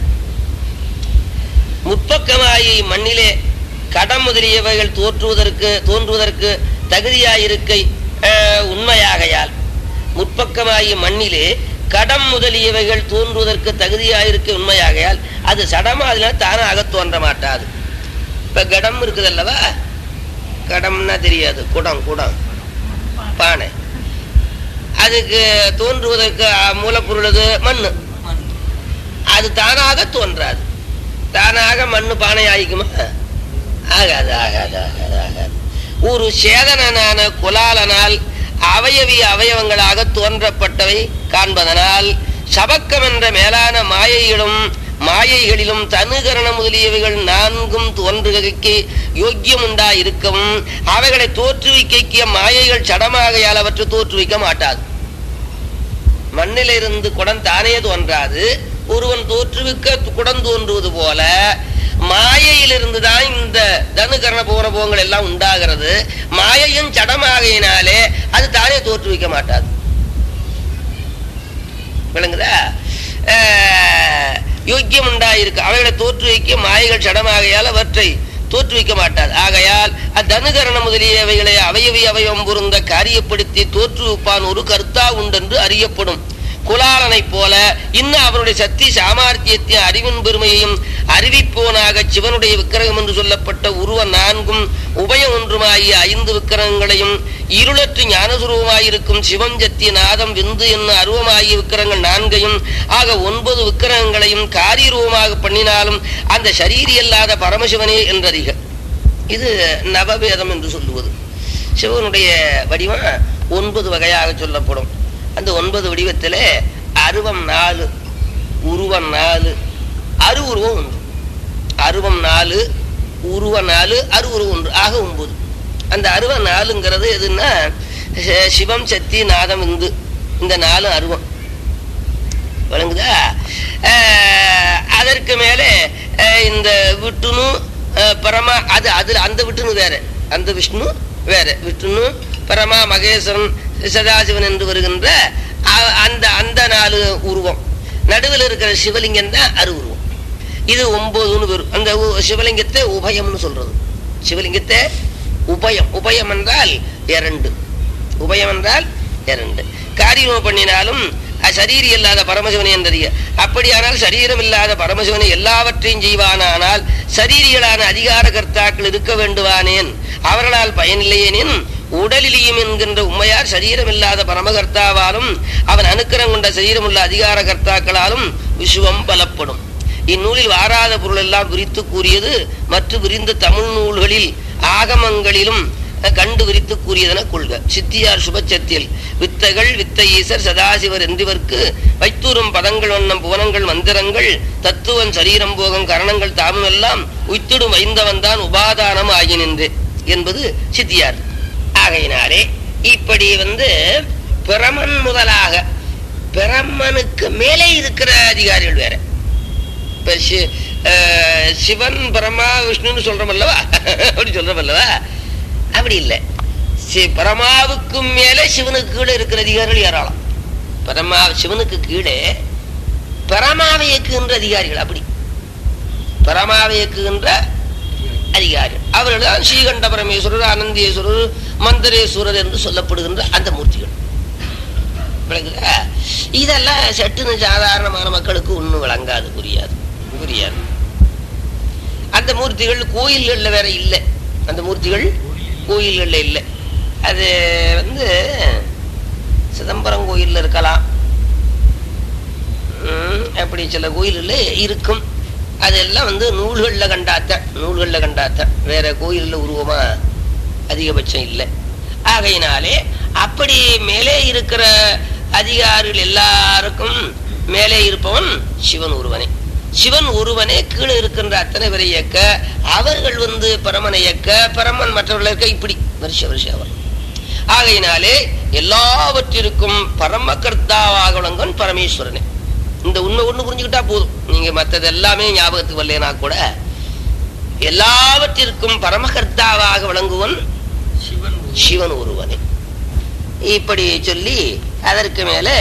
முற்பக்கமாயை மண்ணிலே கடம் முதலியவைகள் தோற்றுவதற்கு தோன்றுவதற்கு தகுதியாயிருக்கை ஆஹ், உண்மையாகையால் முற்பக்கமாயி மண்ணிலே கடம் முதலியவைகள் தோன்றுவதற்கு தகுதியாயிருக்க உண்மையாகையால் அது சடமா அதனால் தானாக தோன்ற மாட்டாது இப்ப கடம் இருக்குது அல்லவா கடம்னா தெரியாது குடம் குடம் பானை அதுக்கு தோன்றுவதற்கு அஹ், மூலப்பொருள் அது மண்ணு அது தானாக தோன்றாது தானாக மண்ணு பானை ஆகிக்குமா ஆகாது ஆகாது ஆகாது ஆகாது ஒரு சேதனனான குலாலனால் அவயவி அவயவங்களாக தோன்றப்பட்டவை காண்பதனால் சபக்கம் என்ற மேலான மாயைகளும் மாயைகளிலும் தனுகரண முதலியவைகள் நான்கும் தோன்றுகைக்கு யோக்கியம் உண்டா இருக்கவும் அவைகளை தோற்றுவிக்க மாயைகள் சடமாகையால் அவற்றை தோற்றுவிக்க மாட்டாது மண்ணிலிருந்து குடம் தானே தோன்றாது ஒருவன் தோற்றுவிக்க குடம் தோன்றுவது போல மாயையிலிருந்து தான் இந்த தனுகரண பூரபோகங்கள் எல்லாம் உண்டாகிறது மாயையும் சடமாகையினாலே அது தானே தோற்றுவிக்க மாட்டாது விளங்குதா ஆஹ், யோக்கியம் உண்டாயிருக்கு அவைகளை தோற்றுவிக்க மாயைகள் சடமாகையால் அவற்றை தோற்றுவிக்க மாட்டாது ஆகையால் அத்தனுகரண முதலியவைகளை அவயவி அவயம் பொருந்த காரியப்படுத்தி தோற்றுவிப்பான் ஒரு கர்த்தா உண்டென்று அறியப்படும் குலாலனைப் போல இன்னும் அவருடைய சக்தி சாமர்த்தியத்தின் அறிவின் பெருமையையும் அறிவிப்போனாக சிவனுடைய விக்கிரகம் என்று சொல்லப்பட்ட உருவ நான்கும் உபயம் ஒன்றுமாகிய ஐந்து விக்கிரகங்களையும் இருளற்று ஞானசுரூபமாயிருக்கும் சிவம் சத்திய நாதம் விந்து என்னும் அருவமாகிய விக்கிரகங்கள் நான்கையும் ஆக ஒன்பது விக்கிரகங்களையும் காரியரூபமாக பண்ணினாலும் அந்த சரீரி அல்லாத பரமசிவனே என்றறிக இது நவவேதம் என்று சொல்லுவது சிவனுடைய வடிவம் ஒன்பது வகையாக சொல்லப்படும் அந்த ஒன்பது வடிவத்திலே அருவம் நாலு உருவம் நாலு அருவுருவம் ஒன்று அருவம் நாலு உருவ நாலு அருவுருவம் ஒன்று ஆக ஒன்பது அந்த அருவ நாலுங்கிறது எதுன்னா சி- சிவம் சக்தி நாதம் இந்து இந்த நாலு அருவம் விளங்குதா அஹ், அதற்கு மேலே அஹ், இந்த விட்டுனு அஹ், பரமா அது அதுல அந்த விட்டுனு வேற அந்த விஷ்ணு வேற விஷ்ணு பரமா மகேஸ்வரன் சதாசிவன் என்று வருகின்ற அ- அந்த அந்த நாலு உருவம் நடுவில் இருக்கிற சிவலிங்கம் தான் அரு உருவம் இது ஒன்பதுன்னு வரும் அந்த உ- சிவலிங்கத்தை உபயம்னு சொல்றது சிவலிங்கத்தை உபயம் உபயம் என்றால் இரண்டு உபயம் என்றால் இரண்டு காரியம் பண்ணினாலும் அ- சரீரி இல்லாத பரமசிவனை என்றறிய அப்படியானால் சரீரம் இல்லாத பரமசிவனை எல்லாவற்றையும் செய்வானானால் சரீரிகளான அதிகார கர்த்தாக்கள் இருக்க வேண்டுவானேன் அவர்களால் பயனில்லையேனின் உடலிலியும் என்கின்ற உண்மையார் சரீரம் இல்லாத பரமகர்த்தாவாலும் அவன் அனுக்கிரம் கொண்ட சரீரமுள்ள அதிகார கர்த்தாக்களாலும் விசுவம் பலப்படும் இந்நூலில் வாராத பொருள் எல்லாம் விரித்து கூறியது மற்ற விரிந்த தமிழ் நூல்களில் ஆகமங்களிலும் அஹ், கண்டு விரித்து கூறியதென கொள்க சித்தியார் சுபச்சத்தியில் வித்தைகள் வித்தை ஈசர் சதாசிவர் என்றிவர்க்கு வைத்தூரும் பதங்கள் வண்ணம் புவனங்கள் மந்திரங்கள் தத்துவம் சரீரம் போகம் கரணங்கள் தாமும் எல்லாம் உய்த்திடும் வைந்தவன் தான் உபாதானம் ஆகி நின்று என்பது சித்தியார் ஆகையினாலே இப்படி வந்து பிரமன் முதலாக பிரம்மனுக்கு மேலே இருக்கிற அதிகாரிகள் வேற இப்ப சி- அஹ் சிவன் பரமா விஷ்ணுன்னு சொல்றோம் அல்லவா அப்படி சொல்றோம் அல்லவா அப்படி இல்லை சி பரமாவுக்கு மேலே சிவனுக்கு கீழே இருக்கிற அதிகாரிகள் ஏராளம் பரமா சிவனுக்கு கீழே பரமாவை இயக்குகின்ற அதிகாரிகள் அப்படி பரமாவை இயக்குகின்ற அதிகாரிகள் அவர்கள் தான் ஸ்ரீகண்ட பரமேஸ்வரர் அனந்தேஸ்வரர் மந்திரேஸ்வரர் என்று சொல்லப்படுகின்ற அந்த மூர்த்திகள் விளங்குதா இதெல்லாம் சட்டுன்னு சாதாரணமான மக்களுக்கு ஒன்றும் விளங்காது புரியாது புரியாது அந்த மூர்த்திகள் கோயில்களில் வேற இல்லை அந்த மூர்த்திகள் கோயில்களில் இல்லை அது வந்து சிதம்பரம் கோயில்ல இருக்கலாம் ம், அப்படி சில கோயில்கள் இருக்கும் அதெல்லாம் வந்து நூல்களில் கண்டாத்த நூல்களில் கண்டாத்த வேற கோயிலில் உருவமா அதிகபட்சம் இல்லை ஆகையினாலே அப்படி மேலே இருக்கிற அதிகாரிகள் எல்லாருக்கும் மேலே இருப்பவன் சிவன் ஒருவனே சிவன் ஒருவனே கீழே இருக்கின்ற அத்தனை பேரை இயக்க அவர்கள் வந்து பரமனை இயக்க பரமன் மற்றவர்கள் இயக்க இப்படி வருஷ வருஷம் அவர் ஆகையினாலே எல்லாவற்றிற்கும் பரம கர்த்தாவாக விளங்கன் பரமேஸ்வரனே இந்த உண்மை ஒண்ணு புரிஞ்சுக்கிட்டா போதும் நீங்க மத்தது எல்லாமே ஞாபகத்துக்கு வரலைனா கூட எல்லாவற்றிற்கும் பரமகர்த்தாவாக விளங்குவன் சிவன் சிவன் ஒருவனே இப்படி சொல்லி அதற்கு மேலே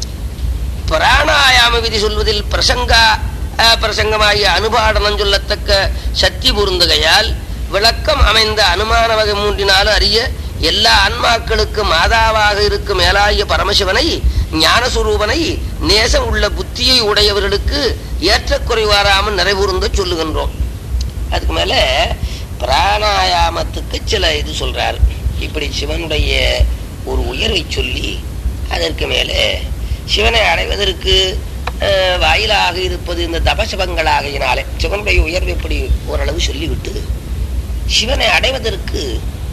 பிராணாயாம விதி சொல்வதில் பிரசங்கா அஹ், பிரசங்கமாகிய அனுபாடனம் சொல்லத்தக்க சக்தி பொருந்துகையால் விளக்கம் அமைந்த அனுமான வகை மூன்றினாலும் அறிய எல்லா ஆன்மாக்களுக்கு மாதாவாக இருக்கும் மேலாகிய பரமசிவனை ஞானஸ்வரூபனை நேசம் உள்ள புத்தியை உடையவர்களுக்கு ஏற்றக்குறை வாராமல் நிறைவுறுந்த சொல்லுகின்றோம் அதுக்கு மேல பிராணாயாமத்துக்கு சில இது சொல்றாரு இப்படி சிவனுடைய ஒரு உயர்வை சொல்லி அதற்கு மேலே சிவனை அடைவதற்கு அஹ், வாயிலாக இருப்பது இந்த தபசபங்களாகையினாலே சிவனுடைய உயர்வை இப்படி ஓரளவு சொல்லிவிட்டு சிவனை அடைவதற்கு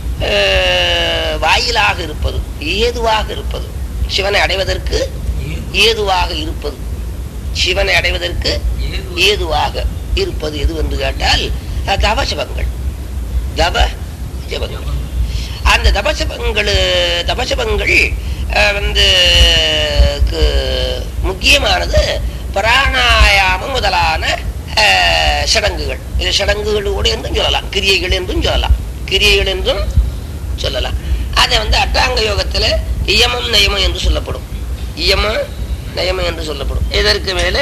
அஹ், வாயிலாக இருப்பது ஏதுவாக இருப்பது சிவனை அடைவதற்கு ஏதுவாக இருப்பது சிவனை அடைவதற்கு ஏதுவாக இருப்பது எது என்று கேட்டால் அஹ், தவசபங்கள் தவ ஜபங்கள் அந்த தபசபங்கள் தபசபங்கள் அஹ், வந்து கு- முக்கியமானது பிராணாயாமம் முதலான அஹ், சடங்குகள் இது சடங்குகளோடு என்றும் சொல்லலாம் கிரியைகள் என்றும் சொல்லலாம் கிரியைகள் என்றும் சொல்லலாம் அதை வந்து அட்டாங்க யோகத்துல இயமம் நயமம் என்று சொல்லப்படும் இயமம் நயமம் என்று சொல்லப்படும் இதற்கு மேலே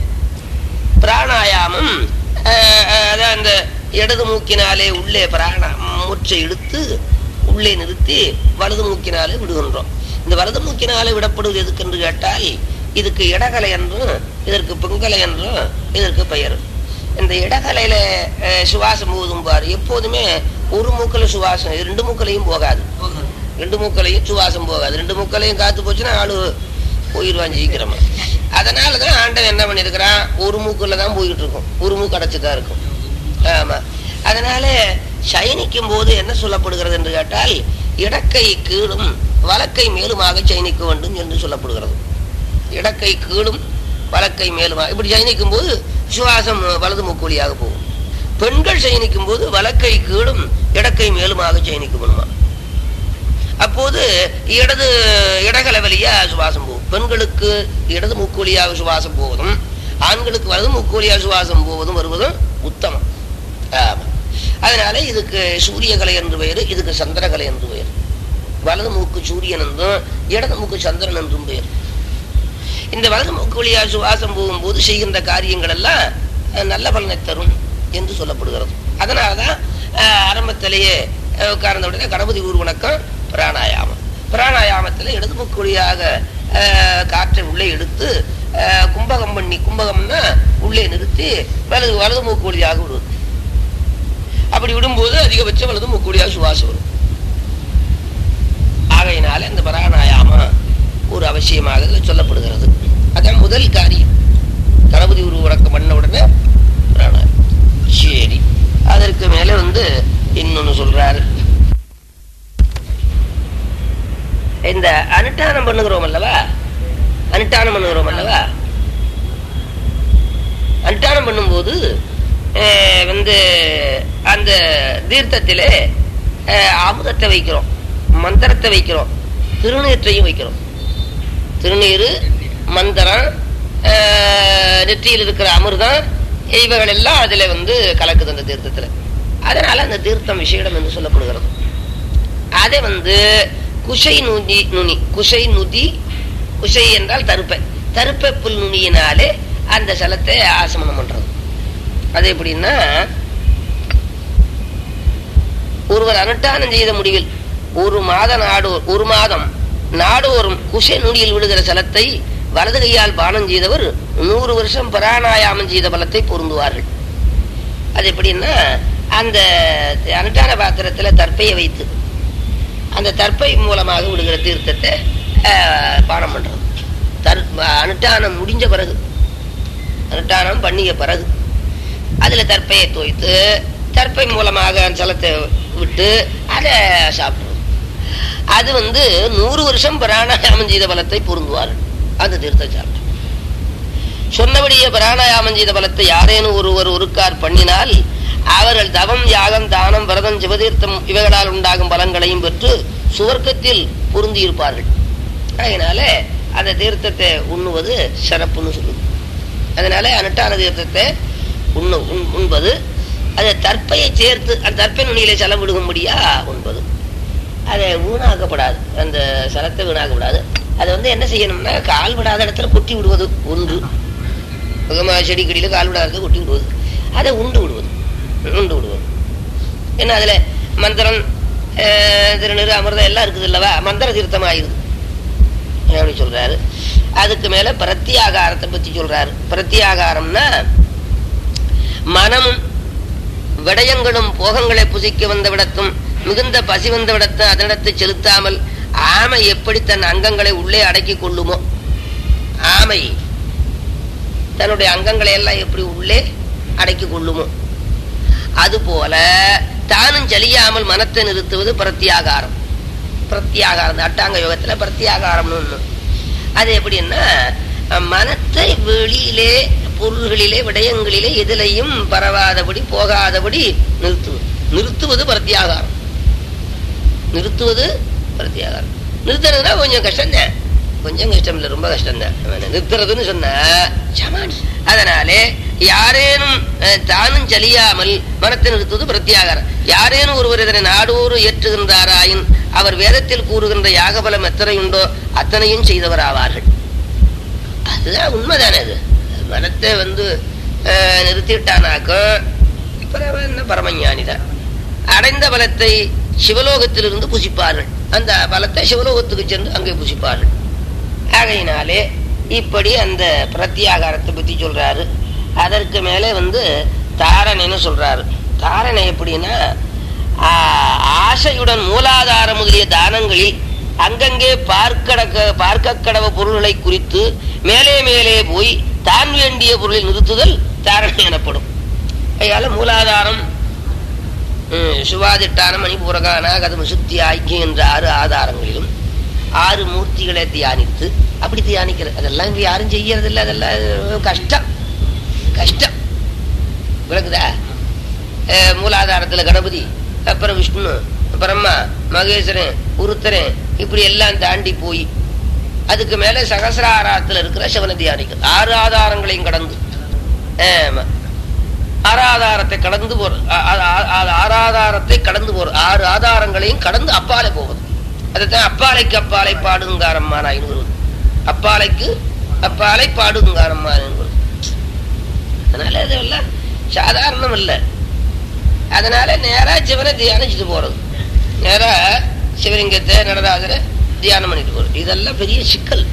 பிராணாயாமம் அஹ், அஹ், அதான் அந்த இடது மூக்கினாலே உள்ளே பிராண மூச்சை இழுத்து உள்ளே நிறுத்தி வலது மூக்கினாலே விடுகின்றோம் இந்த வலது மூக்கினாலே விடப்படுவது எதுக்கென்று கேட்டால் இதுக்கு இடகலை என்றும் இதற்கு பிங்கலை என்றும் இதற்கு பெயர் இந்த இடகலையில அஹ், சுவாசம் போதும் பாரு எப்போதுமே ஒரு மூக்கில் சுவாசம் ரெண்டு மூக்களையும் போகாது ரெண்டு மூக்களையும் சுவாசம் போகாது ரெண்டு மூக்களையும் காத்து போச்சுன்னா ஆளு போயிடுவான் சீக்கிரமா அதனாலதான் ஆண்டவன் என்ன பண்ணிருக்கிறான் ஒரு மூக்குல தான் போய்கிட்டு இருக்கும் ஒரு மூக்கு அடைச்சுதான் இருக்கும் ஆமா அதனால சயனிக்கும் போது என்ன சொல்லப்படுகிறது என்று கேட்டால் இடக்கை கீழும் வலக்கை மேலுமாக சயனிக்க வேண்டும் என்று சொல்லப்படுகிறது இடக்கை கீழும் வலக்கை மேலுமாக இப்படி சயனிக்கும் போது சுவாசம் வலது மூக்குவழியாக போகும் பெண்கள் சயனிக்கும் போது வலக்கை கீழும் இடக்கை மேலுமாக சயனிக்கணுமா அப்போது இடது இடகல வழியா சுவாசம் போகும் பெண்களுக்கு இடது மூக்கு வழியாக சுவாசம் போவதும் ஆண்களுக்கு வலது மூக்கு வழியாக சுவாசம் போவதும் வருவதும் உத்தமம் ஆமா அதனால இதுக்கு சூரியகலை என்று பெயர் இதுக்கு சந்திரகலை என்று பெயர் வலது மூக்கு சூரியன் என்றும் இடது மூக்கு சந்திரன் என்றும் பெயர் இந்த வலது மூக்கு வழியாக சுவாசம் போகும்போது செய்கின்ற காரியங்கள் எல்லாம் அஹ், நல்ல பலனை தரும் என்று சொல்லப்படுகிறது அதனாலதான் அஹ், ஆரம்பத்திலேயே அஹ், உட்கார்ந்த உடனே கணபதி ஊர் வணக்கம் பிராணாயாமம் பிராணாயாமத்தில் இடது மூக்கு வழியாக அஹ், காற்றை உள்ளே எடுத்து அஹ், கும்பகம் பண்ணி கும்பகம்னா உள்ளே நிறுத்தி வலது வலது மூக்கு வழியாக விடுவது அப்படி விடும்போது அதிகபட்சம் வலது மூக்கு வழியாக சுவாசம் வரும் ஆகையினால இந்த பிராணாயாமம் ஒரு அவசியமாக இதுல சொல்லப்படுகிறது அதான் முதல் காரியம் கணபதி உருவ வணக்கம் பண்ண உடனே பிராணாயாமம் சரி அதற்கு மேல வந்து இன்னொன்னு சொல்றாரு இந்த அனுஷ்டானம் பண்ணுகிறோம் அல்லவா அனுஷ்டானம் பண்ணுகிறோம் அல்லவா அனுஷ்டானம் பண்ணும்போது அஹ், வந்து அந்த தீர்த்தத்திலே அஹ், அமுதத்தை வைக்கிறோம் மந்திரத்தை வைக்கிறோம் திருநீற்றையும் வைக்கிறோம் திருநீரு மந்திரம் அஹ், நெற்றியில் இருக்கிற அமிர்தம் இவைகள் எல்லாம் அதுல வந்து கலக்குது அந்த தீர்த்தத்துல அதனால அந்த தீர்த்தம் விசேடம் என்று சொல்லப்படுகிறது அதை வந்து குஷை நுதி நுனி குஷை நுதி குஷை என்றால் தருப்பை தருப்பை புல் நுனியினாலே அந்த சலத்தை ஆசமனம் பண்றது அது எப்படின்னா ஒருவர் அனுஷ்டானம் செய்த முடிவில் ஒரு மாத நாடு ஒரு மாதம் நாடோறும் குஷை நுனியில் விடுகிற சலத்தை வலது கையால் பானம் செய்தவர் நூறு வருஷம் பிராணாயாமம் செய்த பலத்தை பொருந்துவார்கள் அது எப்படின்னா அந்த அனுஷ்டான பாத்திரத்துல தர்ப்பையை வைத்து அந்த தர்ப்பை மூலமாக விடுகிற தீர்த்தத்தை ஆஹ், பானம் பண்றது தர் அனுஷ்டானம் முடிஞ்ச பிறகு அனுஷ்டானம் பண்ணிய பிறகு அதுல தர்ப்பையை தோய்த்து தர்ப்பை மூலமாக அந்த ஜலத்தை விட்டு அதை சாப்பிடுறது அது வந்து நூறு வருஷம் பிராணாயாமம் செய்த பலத்தை பொருந்துவார்கள் அந்த தீர்த்தம் சாப்பிட்டு சொன்னபடியே பிராணாயாமம் செய்த பலத்தை யாரேனும் ஒருவர் ஒருக்கார் பண்ணினால் அவர்கள் தவம் யாகம் தானம் விரதம் சிவதீர்த்தம் இவைகளால் உண்டாகும் பலன்களையும் பெற்று சுவர்க்கத்தில் பொருந்தியிருப்பார்கள் அதனால அந்த தீர்த்தத்தை உண்ணுவது சிறப்புன்னு சொல்லுது அதனால அனுட்டான தீர்த்தத்தை உண்ணு உண்- உண்பது அதை தற்பையை சேர்த்து அந்த தற்பை நுனியில செலவிடுகும்படியா உண்பது அதை வீணாக்கப்படாது அந்த சலத்தை வீணாக்கப்படாது அதை வந்து என்ன செய்யணும்னா கால் விடாத இடத்துல கொட்டி விடுவது ஒன்று பகமா செடி கடியில கால் விடாத இடத்துல கொட்டி விடுவது அதை உண்டு விடுவது உண்டு விடுவது என்ன அதுல மந்திரம் அஹ், திருநீறு அமிர்தம் எல்லாம் இருக்குது இல்லவா மந்திர தீர்த்தம் ஆயிருது அப்படி சொல்றாரு அதுக்கு மேல பிரத்தியாகாரத்தை பத்தி சொல்றாரு பிரத்தியாகாரம்னா மனமும் விடயங்களும் போகங்களை புசிக்க வந்த விடத்தும் மிகுந்த பசி வந்த விடத்தும் அதனிடத்தை செலுத்தாமல் ஆமை எப்படி தன் அங்கங்களை உள்ளே அடக்கி கொள்ளுமோ ஆமை தன்னுடைய அங்கங்களை எல்லாம் எப்படி உள்ளே அடக்கி கொள்ளுமோ அதுபோல தானும் செலியாமல் மனத்தை நிறுத்துவது பிரத்தியாகாரம் பிரத்தியாகாரம் இந்த அட்டாங்க யோகத்துல பிரத்தியாகாரம்னு ஒண்ணு அது எப்படின்னா அஹ், மனத்தை வெளியிலே பொருள்களிலே விடயங்களிலே எதிலையும் பரவாதபடி போகாதபடி நிறுத்துவது நிறுத்துவது பிரத்தியாகாரம் நிறுத்துவது பிரத்தியாகாரம் நிறுத்துறதுனா கொஞ்சம் கஷ்டம்தான் கொஞ்சம் கஷ்டம் இல்லை ரொம்ப கஷ்டம் தான் நிறுத்துறதுன்னு சொன்ன சமான் அதனாலே யாரேனும் அஹ், தானும் செலியாமல் மனத்தை நிறுத்துவது பிரத்தியாகாரம் யாரேனும் ஒருவர் இதனை நாடோறு ஏற்றுகின்றாராயின் அவர் வேதத்தில் கூறுகின்ற யாகபலம் எத்தனை உண்டோ அத்தனையும் செய்தவராவார்கள் அதுதான் உண்மைதானே அது மனத்தை வந்து அஹ், நிறுத்திட்டானாக்கும் அப்புறம் அவன் என்ன பரமஞானி தான் அடைந்த பலத்தை சிவலோகத்திலிருந்து புசிப்பார்கள் அந்த பலத்தை சிவலோகத்துக்கு சென்று அங்கே புசிப்பார்கள் ஆகையினாலே இப்படி அந்த பிரத்தியாகாரத்தை பத்தி சொல்றாரு அதற்கு மேலே வந்து தாரணைன்னு சொல்றாரு தாரணை எப்படின்னா ஆ, ஆசையுடன் மூலாதார முதலிய தானங்களில் அங்கங்கே பார்க்கடக்க பார்க்க கடவ பொருள்களை குறித்து மேலே மேலே போய் தான் வேண்டிய பொருளை நிறுத்துதல் தாரணை எனப்படும் அதனால மூலாதாரம் ம், சுவாதிட்டான மணிபூரகான கதம சுத்தி ஐக்கியம் என்ற ஆறு ஆதாரங்களிலும் ஆறு மூர்த்திகளை தியானித்து அப்படி தியானிக்கிறது அதெல்லாம் இங்க யாரும் செய்யறது இல்லை அதெல்லாம் கஷ்டம் கஷ்டம் விளக்குதா அஹ் மூலாதாரத்துல கணபதி அப்புறம் விஷ்ணு பிரம்மா மகேஸ்வரன் உருத்தரன் இப்படி எல்லாம் தாண்டி போய் அதுக்கு மேல சகசிராரத்துல இருக்கிற சிவனை தியானிக்கிறது ஆறு ஆதாரங்களையும் கடந்து ஆமா. ஆறாதாரத்தை கடந்து போற ஆ- ஆ- ஆ- ஆ- ஆறாதாரத்தை கடந்து போற ஆறு ஆதாரங்களையும் கடந்து அப்பாலே போவது அதுதான் அப்பாலைக்கு அப்பாலை பாடுங்காரம்மா நான் வருவது அப்பாலைக்கு அப்பாலை பாடுங்காரம்மா வருவது அதனால இதெல்லாம் சாதாரணம் இல்லை அதனால நேரா சிவனை தியானிச்சுட்டு போறது நேரா சிவலிங்கத்தை நடராஜரை தியானம் பண்ணிட்டு போறது இதெல்லாம் பெரிய சிக்கல்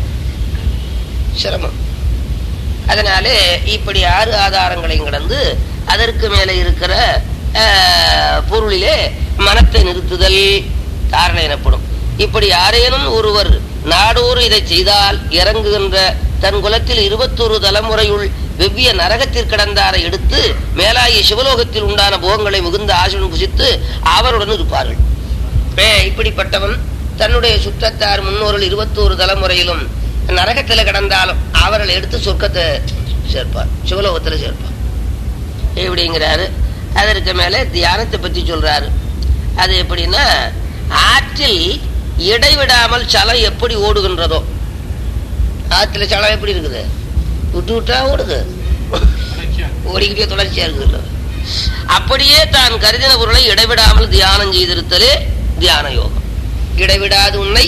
சிரமம் அதனாலே இப்படி ஆறு ஆதாரங்களையும் கடந்து அதற்கு மேலே இருக்கிற ஆஹ், பொருளிலே மனத்தை நிறுத்துதல் தாரணை எனப்படும் இப்படி யாரேனும் ஒருவர் நாடோறு இதை செய்தால் இறங்குகின்ற தன் குலத்தில் இருபத்தொரு தலைமுறையுள் வெவ்விய நரகத்தில் கிடந்தாரை எடுத்து மேலாகிய சிவலோகத்தில் உண்டான போகங்களை மிகுந்த ஆசுடன் புசித்து அவருடன் இருப்பார்கள் ஏ, இப்படிப்பட்டவன் தன்னுடைய சுற்றத்தார் முன்னோர்கள் இருபத்தோரு தலைமுறையிலும் நரகத்தில் கிடந்தாலும் அவர்களை எடுத்து சொர்க்கத்தை சேர்ப்பார் சிவலோகத்துல சேர்ப்பார் எப்படிங்கிறாரு அதற்கு மேல தியானத்தை பத்தி சொல்றாரு அது எப்படின்னா ஆற்றில் இடைவிடாமல் சலம் எப்படி ஓடுகின்றதோ ஆற்றுல சலம் எப்படி இருக்குது விட்டு விட்டா ஓடுது ஓடிக்கிட்டே தொடர்ச்சியா இருக்குது அப்படியே தான் கருதின பொருளை இடைவிடாமல் தியானம் செய்திருத்தலே தியான யோகம் இடைவிடாது உன்னை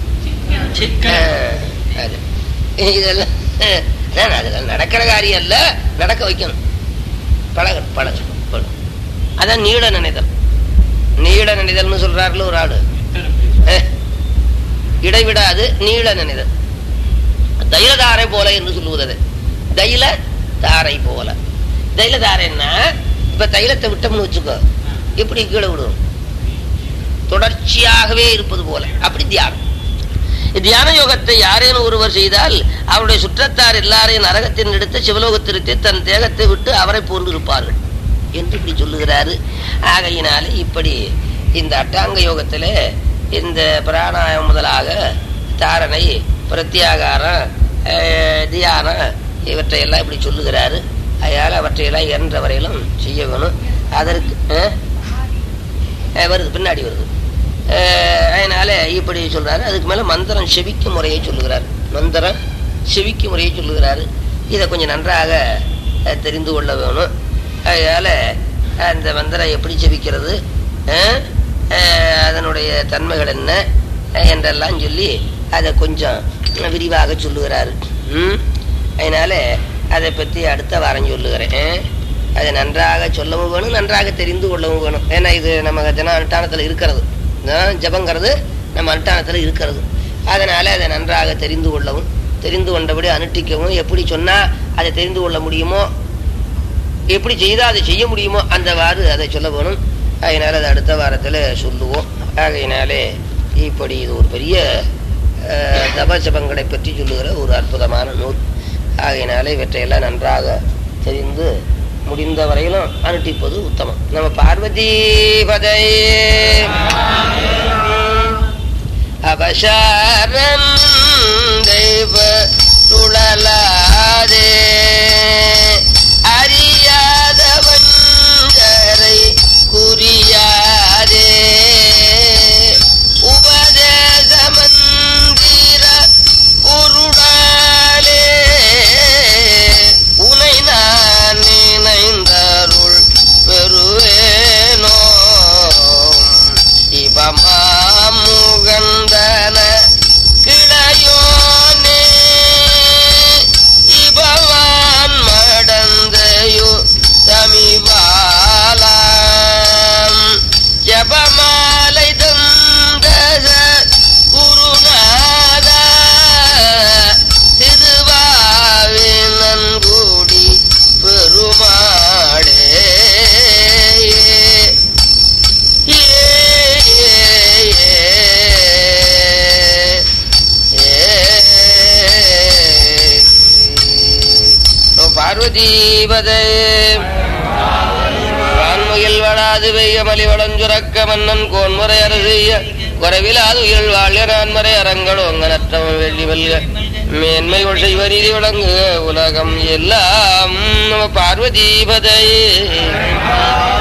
ஆஹ், அது. இதெல்லாம் அதான் அதெல்லாம் நடக்கிற காரியம் அல்ல நடக்க வைக்கணும் பழக பழக பழக. அதான் நீட நினைதல் நீட நினைதல்னு சொல்றாருல ஒரு ஆளு அஹ், இடைவிடாது நீள நினைதல் தைலதாரை போல என்று சொல்லுவது அது. தைல தாரை போல தைல தாரைன்னா இப்ப தைலத்தை விட்டோம்னு வச்சுக்கோ எப்படி கீழே விடும் தொடர்ச்சியாகவே இருப்பது போல அப்படி தியானம் தியான யோகத்தை யாரேனும் ஒருவர் செய்தால் அவருடைய சுற்றத்தார் எல்லாரையும் நரகத்தின் எடுத்து சிவலோகத்திற்கு தன் தேகத்தை விட்டு அவரை போன்று இருப்பார்கள் என்று இப்படி சொல்லுகிறாரு ஆகையினாலே இப்படி இந்த அட்டாங்க யோகத்திலே இந்த பிராணாயம் முதலாக தாரணை பிரத்யாகாரம் அஹ், தியானம் இவற்றையெல்லாம் இப்படி சொல்லுகிறாரு அதனால அவற்றையெல்லாம் இயன்ற வரையிலும் செய்ய வேணும் அதற்கு அஹ், அஹ், வருது பின்னாடி வருது அஹ், அதனால இப்படி சொல்றாரு அதுக்கு மேல மந்திரம் செவிக்கும் முறையை சொல்லுகிறார் மந்திரம் செவிக்கும் முறையை சொல்லுகிறாரு இதை கொஞ்சம் நன்றாக அஹ், தெரிந்து கொள்ள வேணும் அதனால அந்த மந்திரம் எப்படி செவிக்கிறது அஹ், அஹ், அதனுடைய தன்மைகள் என்ன அஹ், என்றெல்லாம் சொல்லி அதை கொஞ்சம் விரிவாக சொல்லுகிறாரு ம்? அதனால அதை பற்றி அடுத்த வாரம் சொல்லுகிறேன் அஹ்? அதை நன்றாக சொல்லவும் வேணும் நன்றாக தெரிந்து கொள்ளவும் வேணும் ஏன்னா இது நம்ம ஜன அனுஷ்டானத்தில் இருக்கிறது ஆஹ் ஜபங்கிறது நம்ம அனுஷ்டானத்தில் இருக்கிறது அதனால அதை நன்றாக தெரிந்து கொள்ளவும் தெரிந்து கொண்டபடி அனுஷ்டிக்கவும் எப்படி சொன்னா அதை தெரிந்து கொள்ள முடியுமோ எப்படி செய்தால் அதை செய்ய முடியுமோ அந்தவாறு அதை சொல்ல வேணும் அதனால அதை அடுத்த வாரத்தில் சொல்லுவோம் ஆகையினாலே இப்படி இது ஒரு பெரிய அஹ், தபஜபங்களை பற்றி சொல்லுகிற ஒரு அற்புதமான நூல் ஆகையினாலே இவற்றையெல்லாம் நன்றாக தெரிந்து முடிந்த வரையிலும் அனுட்டிப்பது உத்தமம் நம்ம பார்வதி பதை அபசாரம் தெய்வ சுழலாதே அறியாதவன் கரை குறியாதே உபதேச மந்திர பொருளாலே உனை நான் நினைந்தருள் பெறுவேனோ இவமாமுகந்தன கிளையோனே இபவான் மடந்தையு சமிவாலாம் ஜபமாலை தந்தத குருநாதா திருவாவினன்குடி பெருமாடே ஏ, ஏ, ஏ, ஏ. பார்வதி பதே வான்முகில் வாழாது பெய்ய மலி வளஞ்சுரக்க மன்னன் கோன்முறை அரசிய குறைவிலாது உயிர் வாழ்க நான்மறை அரங்கள் ஒங்கனற்றவன் வெள்ளி வெல்க மேன்மை செய்வ நீதி விளங்கு உலகம் எல்லாம் நம பார்வதீபதையே